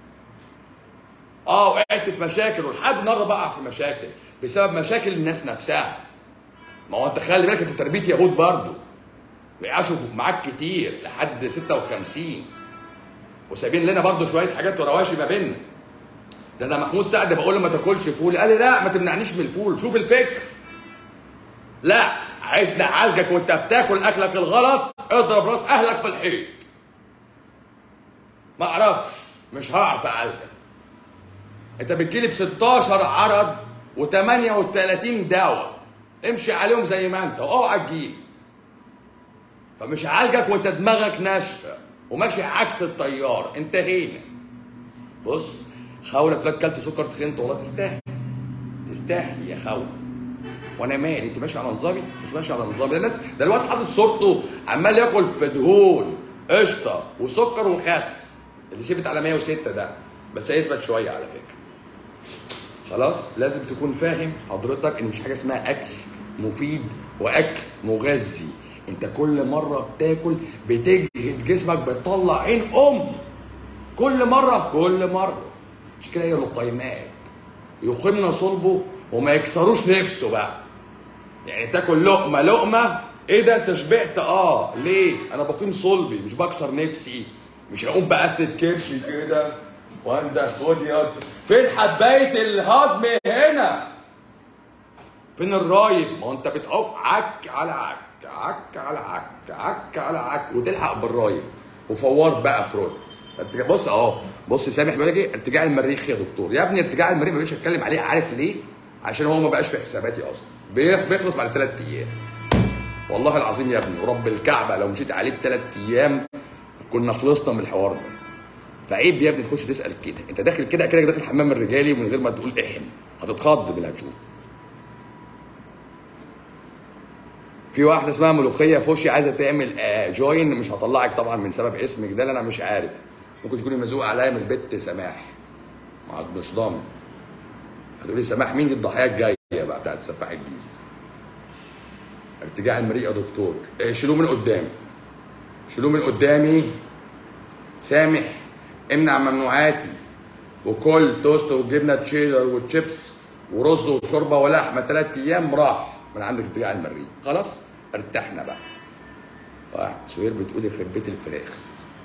اه وقعت في مشاكل ولحد النهارده بقع في مشاكل بسبب مشاكل الناس نفسها ما هو انت خلي بالك انت تربيه يهود برضه ويعاشوا معاك كتير لحد 56 وسايبين لنا برضه شويه حاجات ورواشي ما بيننا ده انا محمود سعد بقول له ما تاكلش فول قال لي لا ما تمنعنيش من الفول شوف الفكر لا عايز نعالجك وانت بتاكل اكلك الغلط اضرب راس اهلك في الحيط ما اعرفش مش هعرف اعالجك انت بتجيلي ب 16 عرض و38 دواء امشي عليهم زي ما انت واوعى تجيلي فمش هعالجك وانت دماغك ناشفه وماشي عكس التيار انتهينا بص خاولة بتقول كلت سكر تخنت والله تستاهل تستاهل يا خاولة وانا مالي انت ماشي على نظامي مش ماشي على نظامي ده الناس ده الواد حاطط صورته عمال ياكل في دهون قشطه وسكر وخس اللي ثبت على 106 ده بس هيثبت شويه على فكره خلاص لازم تكون فاهم حضرتك ان مش حاجه اسمها اكل مفيد واكل مغذي انت كل مره بتاكل بتجهد جسمك بتطلع عين ام كل مره كل مره مش كده هي لقيمات يقيمنا صلبه وما يكسروش نفسه بقى يعني تاكل لقمه لقمه ايه ده انت شبعت اه ليه انا بقيم صلبي مش بكسر نفسي مش هقوم بقى اسند كرشي كده وانده خد يد فين حبايه الهضم هنا فين الرايب ما هو انت بتعك عك على عك عك على عك عك على عك وتلحق بالرايب وفوار بقى فرود ارتجاع بص اهو بص سامح بيقول لك ايه ارتجاع المريخ يا دكتور يا ابني ارتجاع المريخ ما بقتش اتكلم عليه عارف ليه عشان هو ما بقاش في حساباتي اصلا بيخ- بيخلص بعد ثلاث ايام والله العظيم يا ابني ورب الكعبه لو مشيت عليه بثلاث ايام كنا خلصنا من الحوار ده فعيب يا ابني تخش تسال كده انت داخل كده كده داخل الحمام الرجالي ومن غير ما تقول احم هتتخض باللي هتشوفه في واحده اسمها ملوخيه فوشي عايزه تعمل آه جوين مش هطلعك طبعا من سبب اسمك ده اللي انا مش عارف ممكن تكوني مزوقه عليا من البت سماح ما مش ضامن هتقولي سماح مين دي الضحيه الجايه بقى بتاعت سفاح الجيزه ارتجاع المريء يا دكتور إيه شيلوه من قدامي شيلوه من قدامي سامح امنع ممنوعاتي وكل توست وجبنه تشيدر وتشيبس ورز وشوربه ولحمه ثلاث ايام راح من عندك ارتجاع المريء خلاص ارتحنا بقى واحد سهير بتقول يخرب بيت الفراخ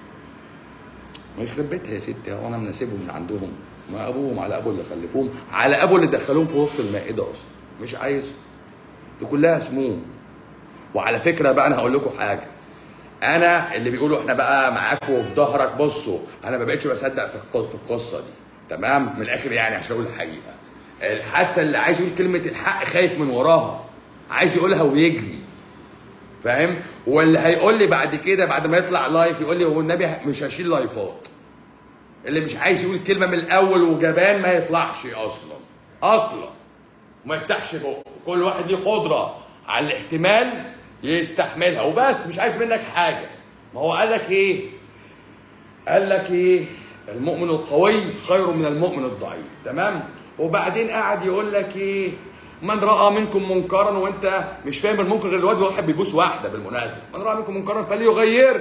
ما يخرب بيتها يا ستي هو انا مناسبهم من عندهم ما ابوهم على ابو اللي خلفوهم على ابو اللي دخلوهم في وسط المائده اصلا مش عايز دي كلها سموم وعلى فكره بقى انا هقول لكم حاجه انا اللي بيقولوا احنا بقى معاكم وفي ظهرك بصوا انا ما بقتش بصدق في الق- في القصه دي تمام من الاخر يعني عشان اقول الحقيقه حتى اللي عايز يقول كلمه الحق خايف من وراها عايز يقولها ويجري فاهم واللي هيقول لي بعد كده بعد ما يطلع لايف يقول لي هو النبي مش هشيل لايفات اللي مش عايز يقول كلمه من الاول وجبان ما يطلعش اصلا اصلا وما يفتحش بقه كل واحد ليه قدره على الاحتمال يستحملها وبس مش عايز منك حاجه ما هو قال لك ايه قال لك ايه المؤمن القوي خير من المؤمن الضعيف تمام وبعدين قعد يقول لك ايه من راى منكم منكرا وانت مش فاهم المنكر غير الواد واحد بيبوس واحده بالمناسبه من راى منكم منكرا فليغيره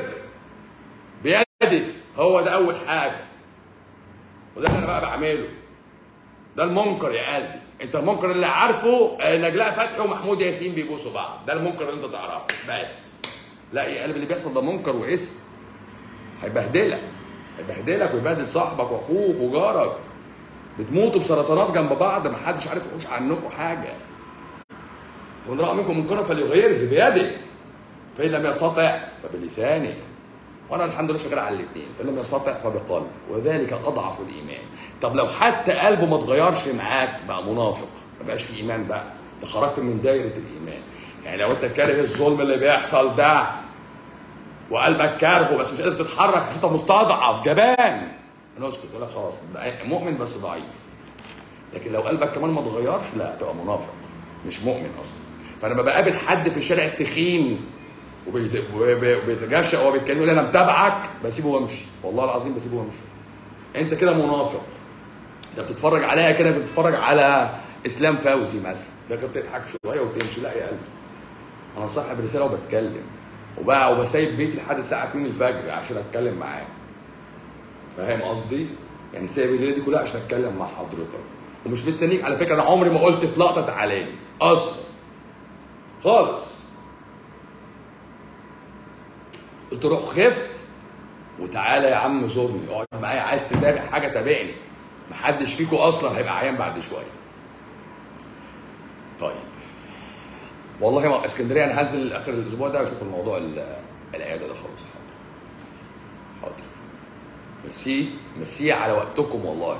بيده هو ده اول حاجه وده اللي انا بقى بعمله ده المنكر يا قلبي انت المنكر اللي عارفه آه، نجلاء فتحي ومحمود ياسين بيبوسوا بعض ده المنكر اللي انت تعرفه بس لا يا قلبي اللي بيحصل ده منكر واسم هيبهدلك هيبهدلك ويبهدل صاحبك واخوك وجارك بتموتوا بسرطانات جنب بعض ما حدش عارف يحوش عنكم حاجه وان راى منكم منكرا فليغيره بيده فان لم يستطع فبلسانه وانا الحمد لله شغال على الاثنين فان لم يستطع فبقلبه وذلك اضعف الايمان طب لو حتى قلبه ما اتغيرش معاك بقى منافق ما بقاش في ايمان بقى انت خرجت من دايره الايمان يعني لو انت كاره الظلم اللي بيحصل ده وقلبك كارهه بس مش قادر تتحرك عشان انت مستضعف جبان انا اسكت ولا خلاص ده مؤمن بس ضعيف لكن لو قلبك كمان ما اتغيرش لا تبقى منافق مش مؤمن اصلا فانا لما بقابل حد في الشارع التخين وبيت- وبي- وبيتجشأ وهو بيتكلم يقول لي انا متابعك بسيبه وامشي والله العظيم بسيبه وامشي انت كده منافق انت بتتفرج عليا كده بتتفرج على اسلام فوزي مثلا لكن تضحك شويه وتمشي لا يا قلبي انا صاحب رساله وبتكلم وبقى وبسيب بيتي لحد الساعه 2 الفجر عشان اتكلم معاك فاهم قصدي؟ يعني سايب الليله دي كلها عشان اتكلم مع حضرتك ومش مستنيك على فكره انا عمري ما قلت في لقطه تعالى لي اصلا خالص قلت روح خف وتعالى يا عم زورني اقعد معايا عايز تتابع حاجه تابعني محدش فيكم اصلا هيبقى عيان بعد شويه طيب والله ما اسكندريه انا هنزل اخر الاسبوع ده اشوف الموضوع ال- العياده ده خلاص حاضر حاضر ميرسي ميرسي على وقتكم والله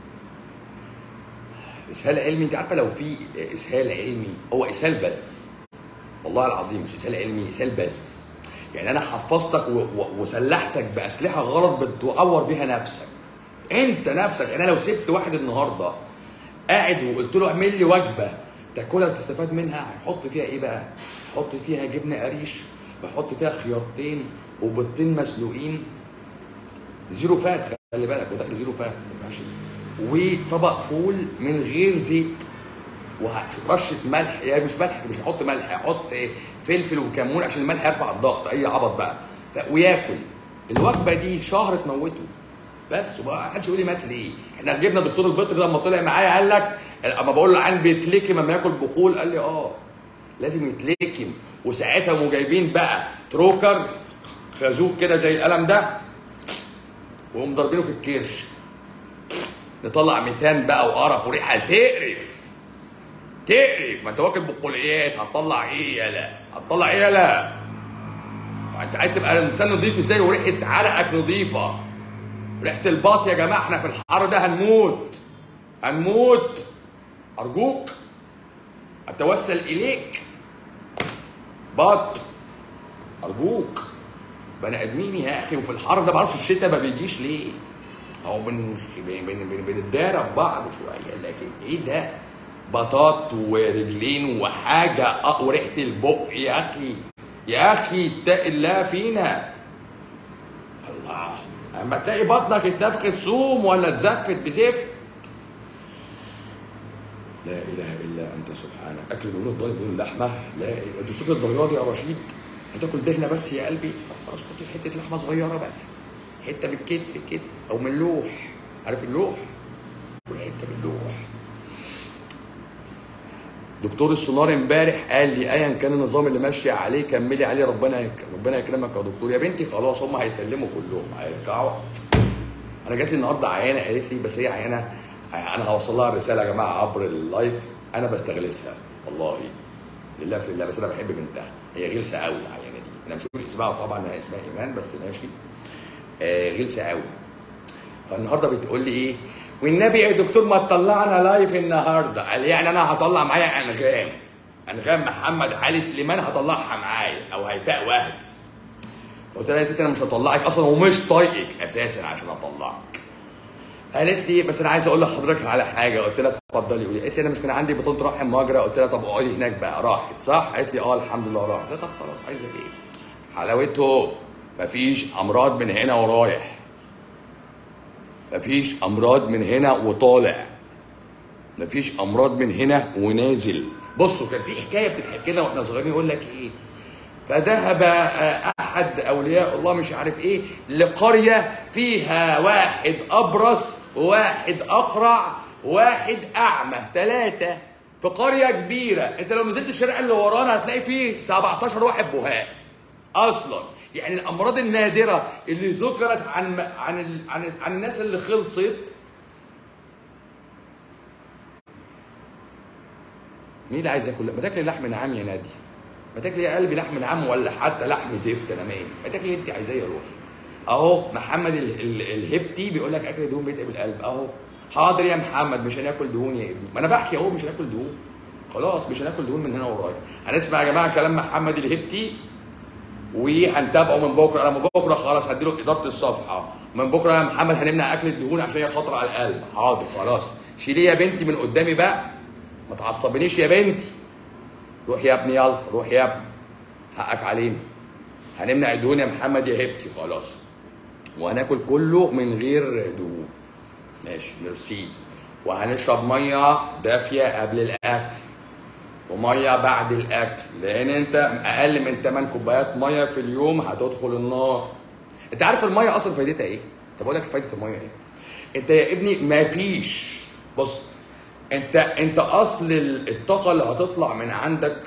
اسهال علمي انت عارفه لو في اسهال علمي هو اسهال بس والله العظيم مش اسهال علمي اسهال بس يعني انا حفظتك و- و- وسلحتك باسلحه غلط بتعور بيها نفسك انت نفسك يعني انا لو سبت واحد النهارده قاعد وقلت له اعمل لي وجبه تاكلها وتستفاد منها هيحط فيها ايه بقى؟ حط فيها جبنه قريش بحط فيها خيارتين وبيضتين مسلوقين زيرو فات خلي بالك وداخل زيرو فات ماشي وطبق فول من غير زيت ورشه ملح يعني مش ملح مش هحط ملح هحط إيه؟ فلفل وكمون عشان الملح يرفع الضغط اي عبط بقى ف- وياكل الوجبه دي شهر تموته بس وبقى محدش يقول لي مات ليه؟ احنا جبنا دكتور البيطري لما طلع معايا قال لك اما بقول له عن بيتلكم لما ياكل بقول قال لي اه لازم يتلكم وساعتها قاموا جايبين بقى تروكر خازوق كده زي القلم ده وقوم ضاربينه في الكرش نطلع ميثان بقى وقرف وريحه تقرف تقرف ما انت واكل بقوليات هتطلع ايه يالا هتطلع ايه يالا انت عايز تبقى انسان نظيف ازاي وريحه عرقك نظيفه ريحه الباط يا جماعه احنا في الحر ده هنموت هنموت ارجوك اتوسل اليك بط ارجوك بني ادمين يا اخي وفي الحر ده معرفش الشتاء ما بيجيش ليه او بن بن- بن- بنتدارى ببعض شويه لكن ايه ده بطاط ورجلين وحاجه أ- وريحه البق يا اخي يا اخي اتق الله فينا الله اما تلاقي بطنك اتنفخت صوم ولا اتزفت بزفت لا اله الا انت سبحانك اكل دهون الضاني بدون اللحمه لا إله. انت وصلت الدرجه دي يا رشيد هتاكل دهنه بس يا قلبي طب خلاص خد حته لحمه صغيره بقى حته بالكتف كده او من اللوح عارف اللوح كل حته من اللوح دكتور السونار امبارح قال لي ايا كان النظام اللي ماشيه عليه كملي عليه ربنا يك... ربنا يكرمك يا دكتور يا بنتي خلاص هم هيسلموا كلهم هيرجعوا انا جات لي النهارده عيانه قالت لي بس هي عيانه انا هوصل لها الرساله يا جماعه عبر اللايف انا بستغلسها والله لله في الله بس انا بحب بنتها هي غلسه قوي العيانه دي انا مش هقول اسمها طبعا انها اسمها ايمان بس ماشي آه غلسه قوي فالنهارده بتقول لي ايه والنبي يا دكتور ما تطلعنا لايف النهارده قال يعني انا هطلع معايا انغام انغام محمد علي سليمان هطلعها معايا او هيفاء وهبي قلت لها يا ستي انا مش هطلعك اصلا ومش طايقك اساسا عشان اطلعك قالت لي بس انا عايز اقول لحضرتك على حاجه قلت لها اتفضلي قولي قالت لي انا مش كان عندي بطانه رحم مجرى قلت لها طب اقعدي هناك بقى راحت صح قالت لي اه الحمد لله راحت قلت لها طب خلاص عايزه ايه حلاوته مفيش امراض من هنا ورايح مفيش امراض من هنا وطالع مفيش امراض من هنا ونازل بصوا كان في حكايه بتتحكي لنا واحنا صغيرين يقول لك ايه فذهب آه، احد اولياء الله مش عارف ايه لقريه فيها واحد ابرص وواحد اقرع وواحد اعمى ثلاثه في قريه كبيره انت لو نزلت الشارع اللي ورانا هتلاقي فيه 17 واحد بهاء اصلا يعني الامراض النادره اللي ذكرت عن عن ال- عن, عن الناس اللي خلصت مين اللي عايز ياكل ما تاكلي لحم نعام يا نادي ما تاكلي يا قلبي لحم نعام ولا حتى لحم زفت انا مالي ما تاكلي اللي انت عايزاه يا روحي اهو محمد ال- ال- الهبتي بيقول لك اكل دهون بيتعب القلب اهو حاضر يا محمد مش هناكل دهون يا ابني ما انا بحكي اهو مش هناكل دهون خلاص مش هناكل دهون من هنا ورايا هنسمع يا جماعه كلام محمد الهبتي وهنتابعه من بكره انا من بكره خلاص هديله اداره الصفحه من بكره يا محمد هنمنع اكل الدهون عشان هي خطر على القلب حاضر خلاص شيليه يا بنتي من قدامي بقى ما تعصبنيش يا بنتي روح يا ابني يلا روح يا ابني حقك علينا هنمنع الدهون يا محمد يا هبتي خلاص وهناكل كله من غير دهون ماشي ميرسي وهنشرب ميه دافيه قبل الاكل وميه بعد الاكل لان انت اقل من 8 كوبايات ميه في اليوم هتدخل النار انت عارف الميه اصلا فايدتها ايه طب اقول لك فايده الميه ايه انت يا ابني مفيش بص انت انت اصل الطاقه اللي هتطلع من عندك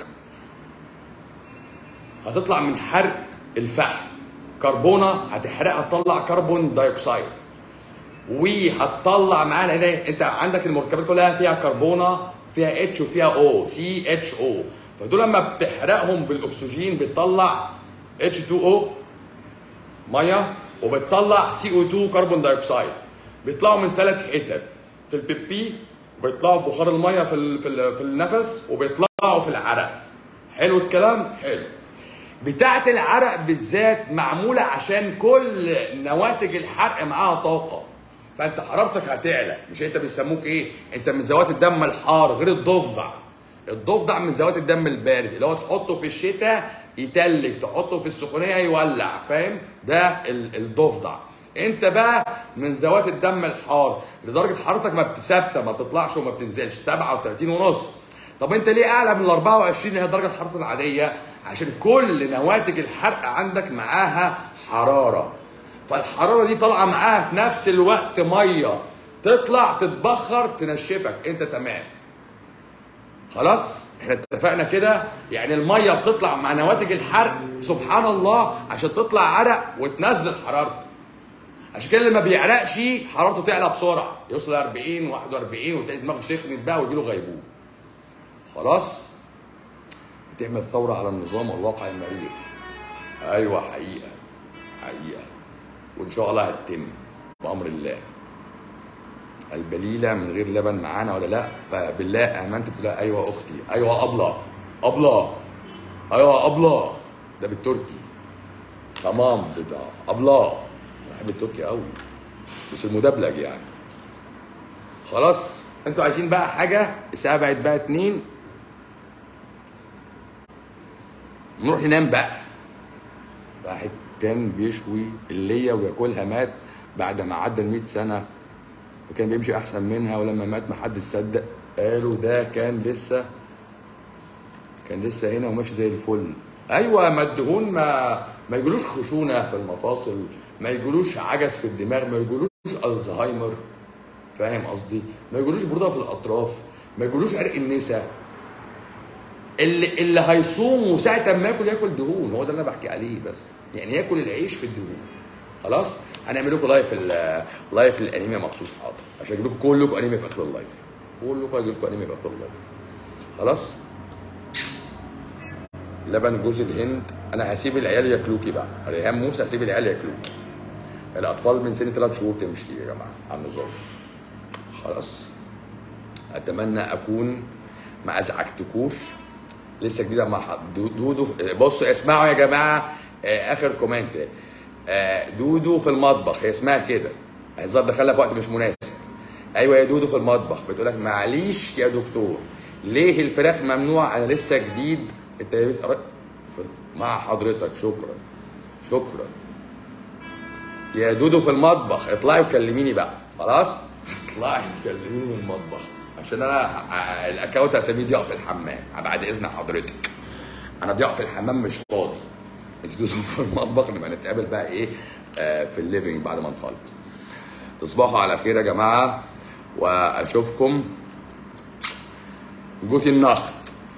هتطلع من حرق الفحم كربونه هتحرقها تطلع كربون دايوكسيد وهتطلع معاها لان انت عندك المركبات كلها فيها كربونه فيها اتش وفيها او سي اتش او فدول لما بتحرقهم بالاكسجين بتطلع اتش 2 او ميه وبتطلع سي او 2 كربون دايوكسيد بيطلعوا من ثلاث حتت في البيبي وبيطلعوا بخار الميه في ال- في, ال- في النفس وبيطلعوا في العرق حلو الكلام حلو بتاعه العرق بالذات معموله عشان كل نواتج الحرق معاها طاقه فانت حرارتك هتعلى مش انت بيسموك ايه انت من ذوات الدم الحار غير الضفدع الضفدع من ذوات الدم البارد اللي هو تحطه في الشتاء يتلج تحطه في السخونيه يولع فاهم ده ال- الضفدع انت بقى من ذوات الدم الحار لدرجه حرارتك ما بتثابته ما بتطلعش وما بتنزلش 37 ونص طب انت ليه اعلى من ال 24 اللي هي درجه الحراره العاديه عشان كل نواتج الحرق عندك معاها حراره فالحراره دي طالعه معاها في نفس الوقت ميه تطلع تتبخر تنشفك انت تمام خلاص احنا اتفقنا كده يعني الميه بتطلع مع نواتج الحرق سبحان الله عشان تطلع عرق وتنزل حرارته عشان كده اللي ما بيعرقش حرارته تعلى بسرعه يوصل 40 41 وتلاقي دماغه سخنت بقى ويجيله غيبوبه خلاص بتعمل ثوره على النظام والواقع المرير ايوه حقيقه حقيقه وان شاء الله هتتم بامر الله البليله من غير لبن معانا ولا لا فبالله امنت قلت لها ايوه اختي ايوه ابله ابله ايوه ابله ده بالتركي تمام بتاع ابلا بحب التركي قوي بس المدبلج يعني خلاص انتوا عايزين بقى حاجه الساعه بقت بقى اتنين نروح ننام بقى واحد كان بيشوي اللية وياكلها مات بعد ما عدى ال 100 سنة وكان بيمشي أحسن منها ولما مات ما حد صدق قالوا ده كان لسه كان لسه هنا وماشي زي الفل ايوه ما الدهون ما ما يجيلوش خشونه في المفاصل ما يجيلوش عجز في الدماغ ما يجيلوش الزهايمر فاهم قصدي ما يجيلوش بروده في الاطراف ما يجيلوش عرق النسا اللي اللي هيصوم وساعه ما ياكل ياكل دهون هو ده اللي انا بحكي عليه بس يعني ياكل العيش في الدهون خلاص هنعمل لكم لايف ال- لايف الانيميا مخصوص حاضر عشان اجيب لكم كلكم انيميا في اخر اللايف كلكم هجيب لكم انيميا في اخر اللايف خلاص لبن جوز الهند انا هسيب العيال ياكلوكي بقى ريهام موسى هسيب العيال ياكلوكي الاطفال من سن ثلاث شهور تمشي يا جماعه على النظام خلاص اتمنى اكون ما ازعجتكوش لسه جديده مع حد دو- دودو بصوا اسمعوا يا جماعه آه، اخر كومنت آه، دودو في المطبخ هي اسمها كده الظاهر دخلها في وقت مش مناسب ايوه يا دودو في المطبخ بتقول لك معليش يا دكتور ليه الفراخ ممنوع انا لسه جديد انت لسه- في- مع حضرتك شكرا شكرا يا دودو في المطبخ اطلعي وكلميني بقى خلاص اطلعي كلميني من المطبخ عشان انا ه- الاكونت هسميه ضياء في الحمام بعد اذن حضرتك انا ضياء في الحمام مش فاضي انت دوسوا في المطبخ نبقى نتقابل بقى ايه آه في الليفينج بعد ما نخلص تصبحوا على خير يا جماعه واشوفكم جوتي النخت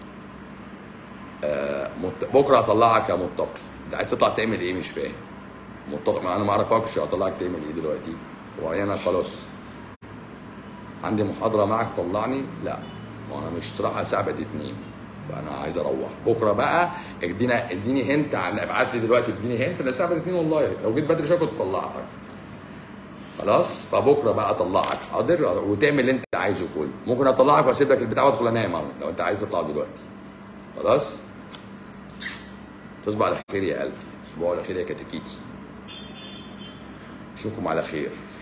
آه مت... بكره هطلعك يا متقي انت عايز تطلع تعمل ايه مش فاهم متقي ما انا ما اعرفكش هطلعك تعمل ايه دلوقتي وانا خلاص عندي محاضره معك طلعني لا ما انا مش صراحه الساعه بقت اتنين فانا عايز اروح بكره بقى ادينا اديني هنت عن ابعت لي دلوقتي اديني هنت انا الساعه بقت اتنين والله لو جيت بدري شويه كنت طلعتك خلاص فبكره بقى اطلعك حاضر وتعمل اللي انت عايزه كله ممكن اطلعك واسيب لك البتاع وادخل انام أهو، لو انت عايز تطلع دلوقتي خلاص تصبح على خير يا قلبي تصبحوا على خير يا كتاكيتي اشوفكم على خير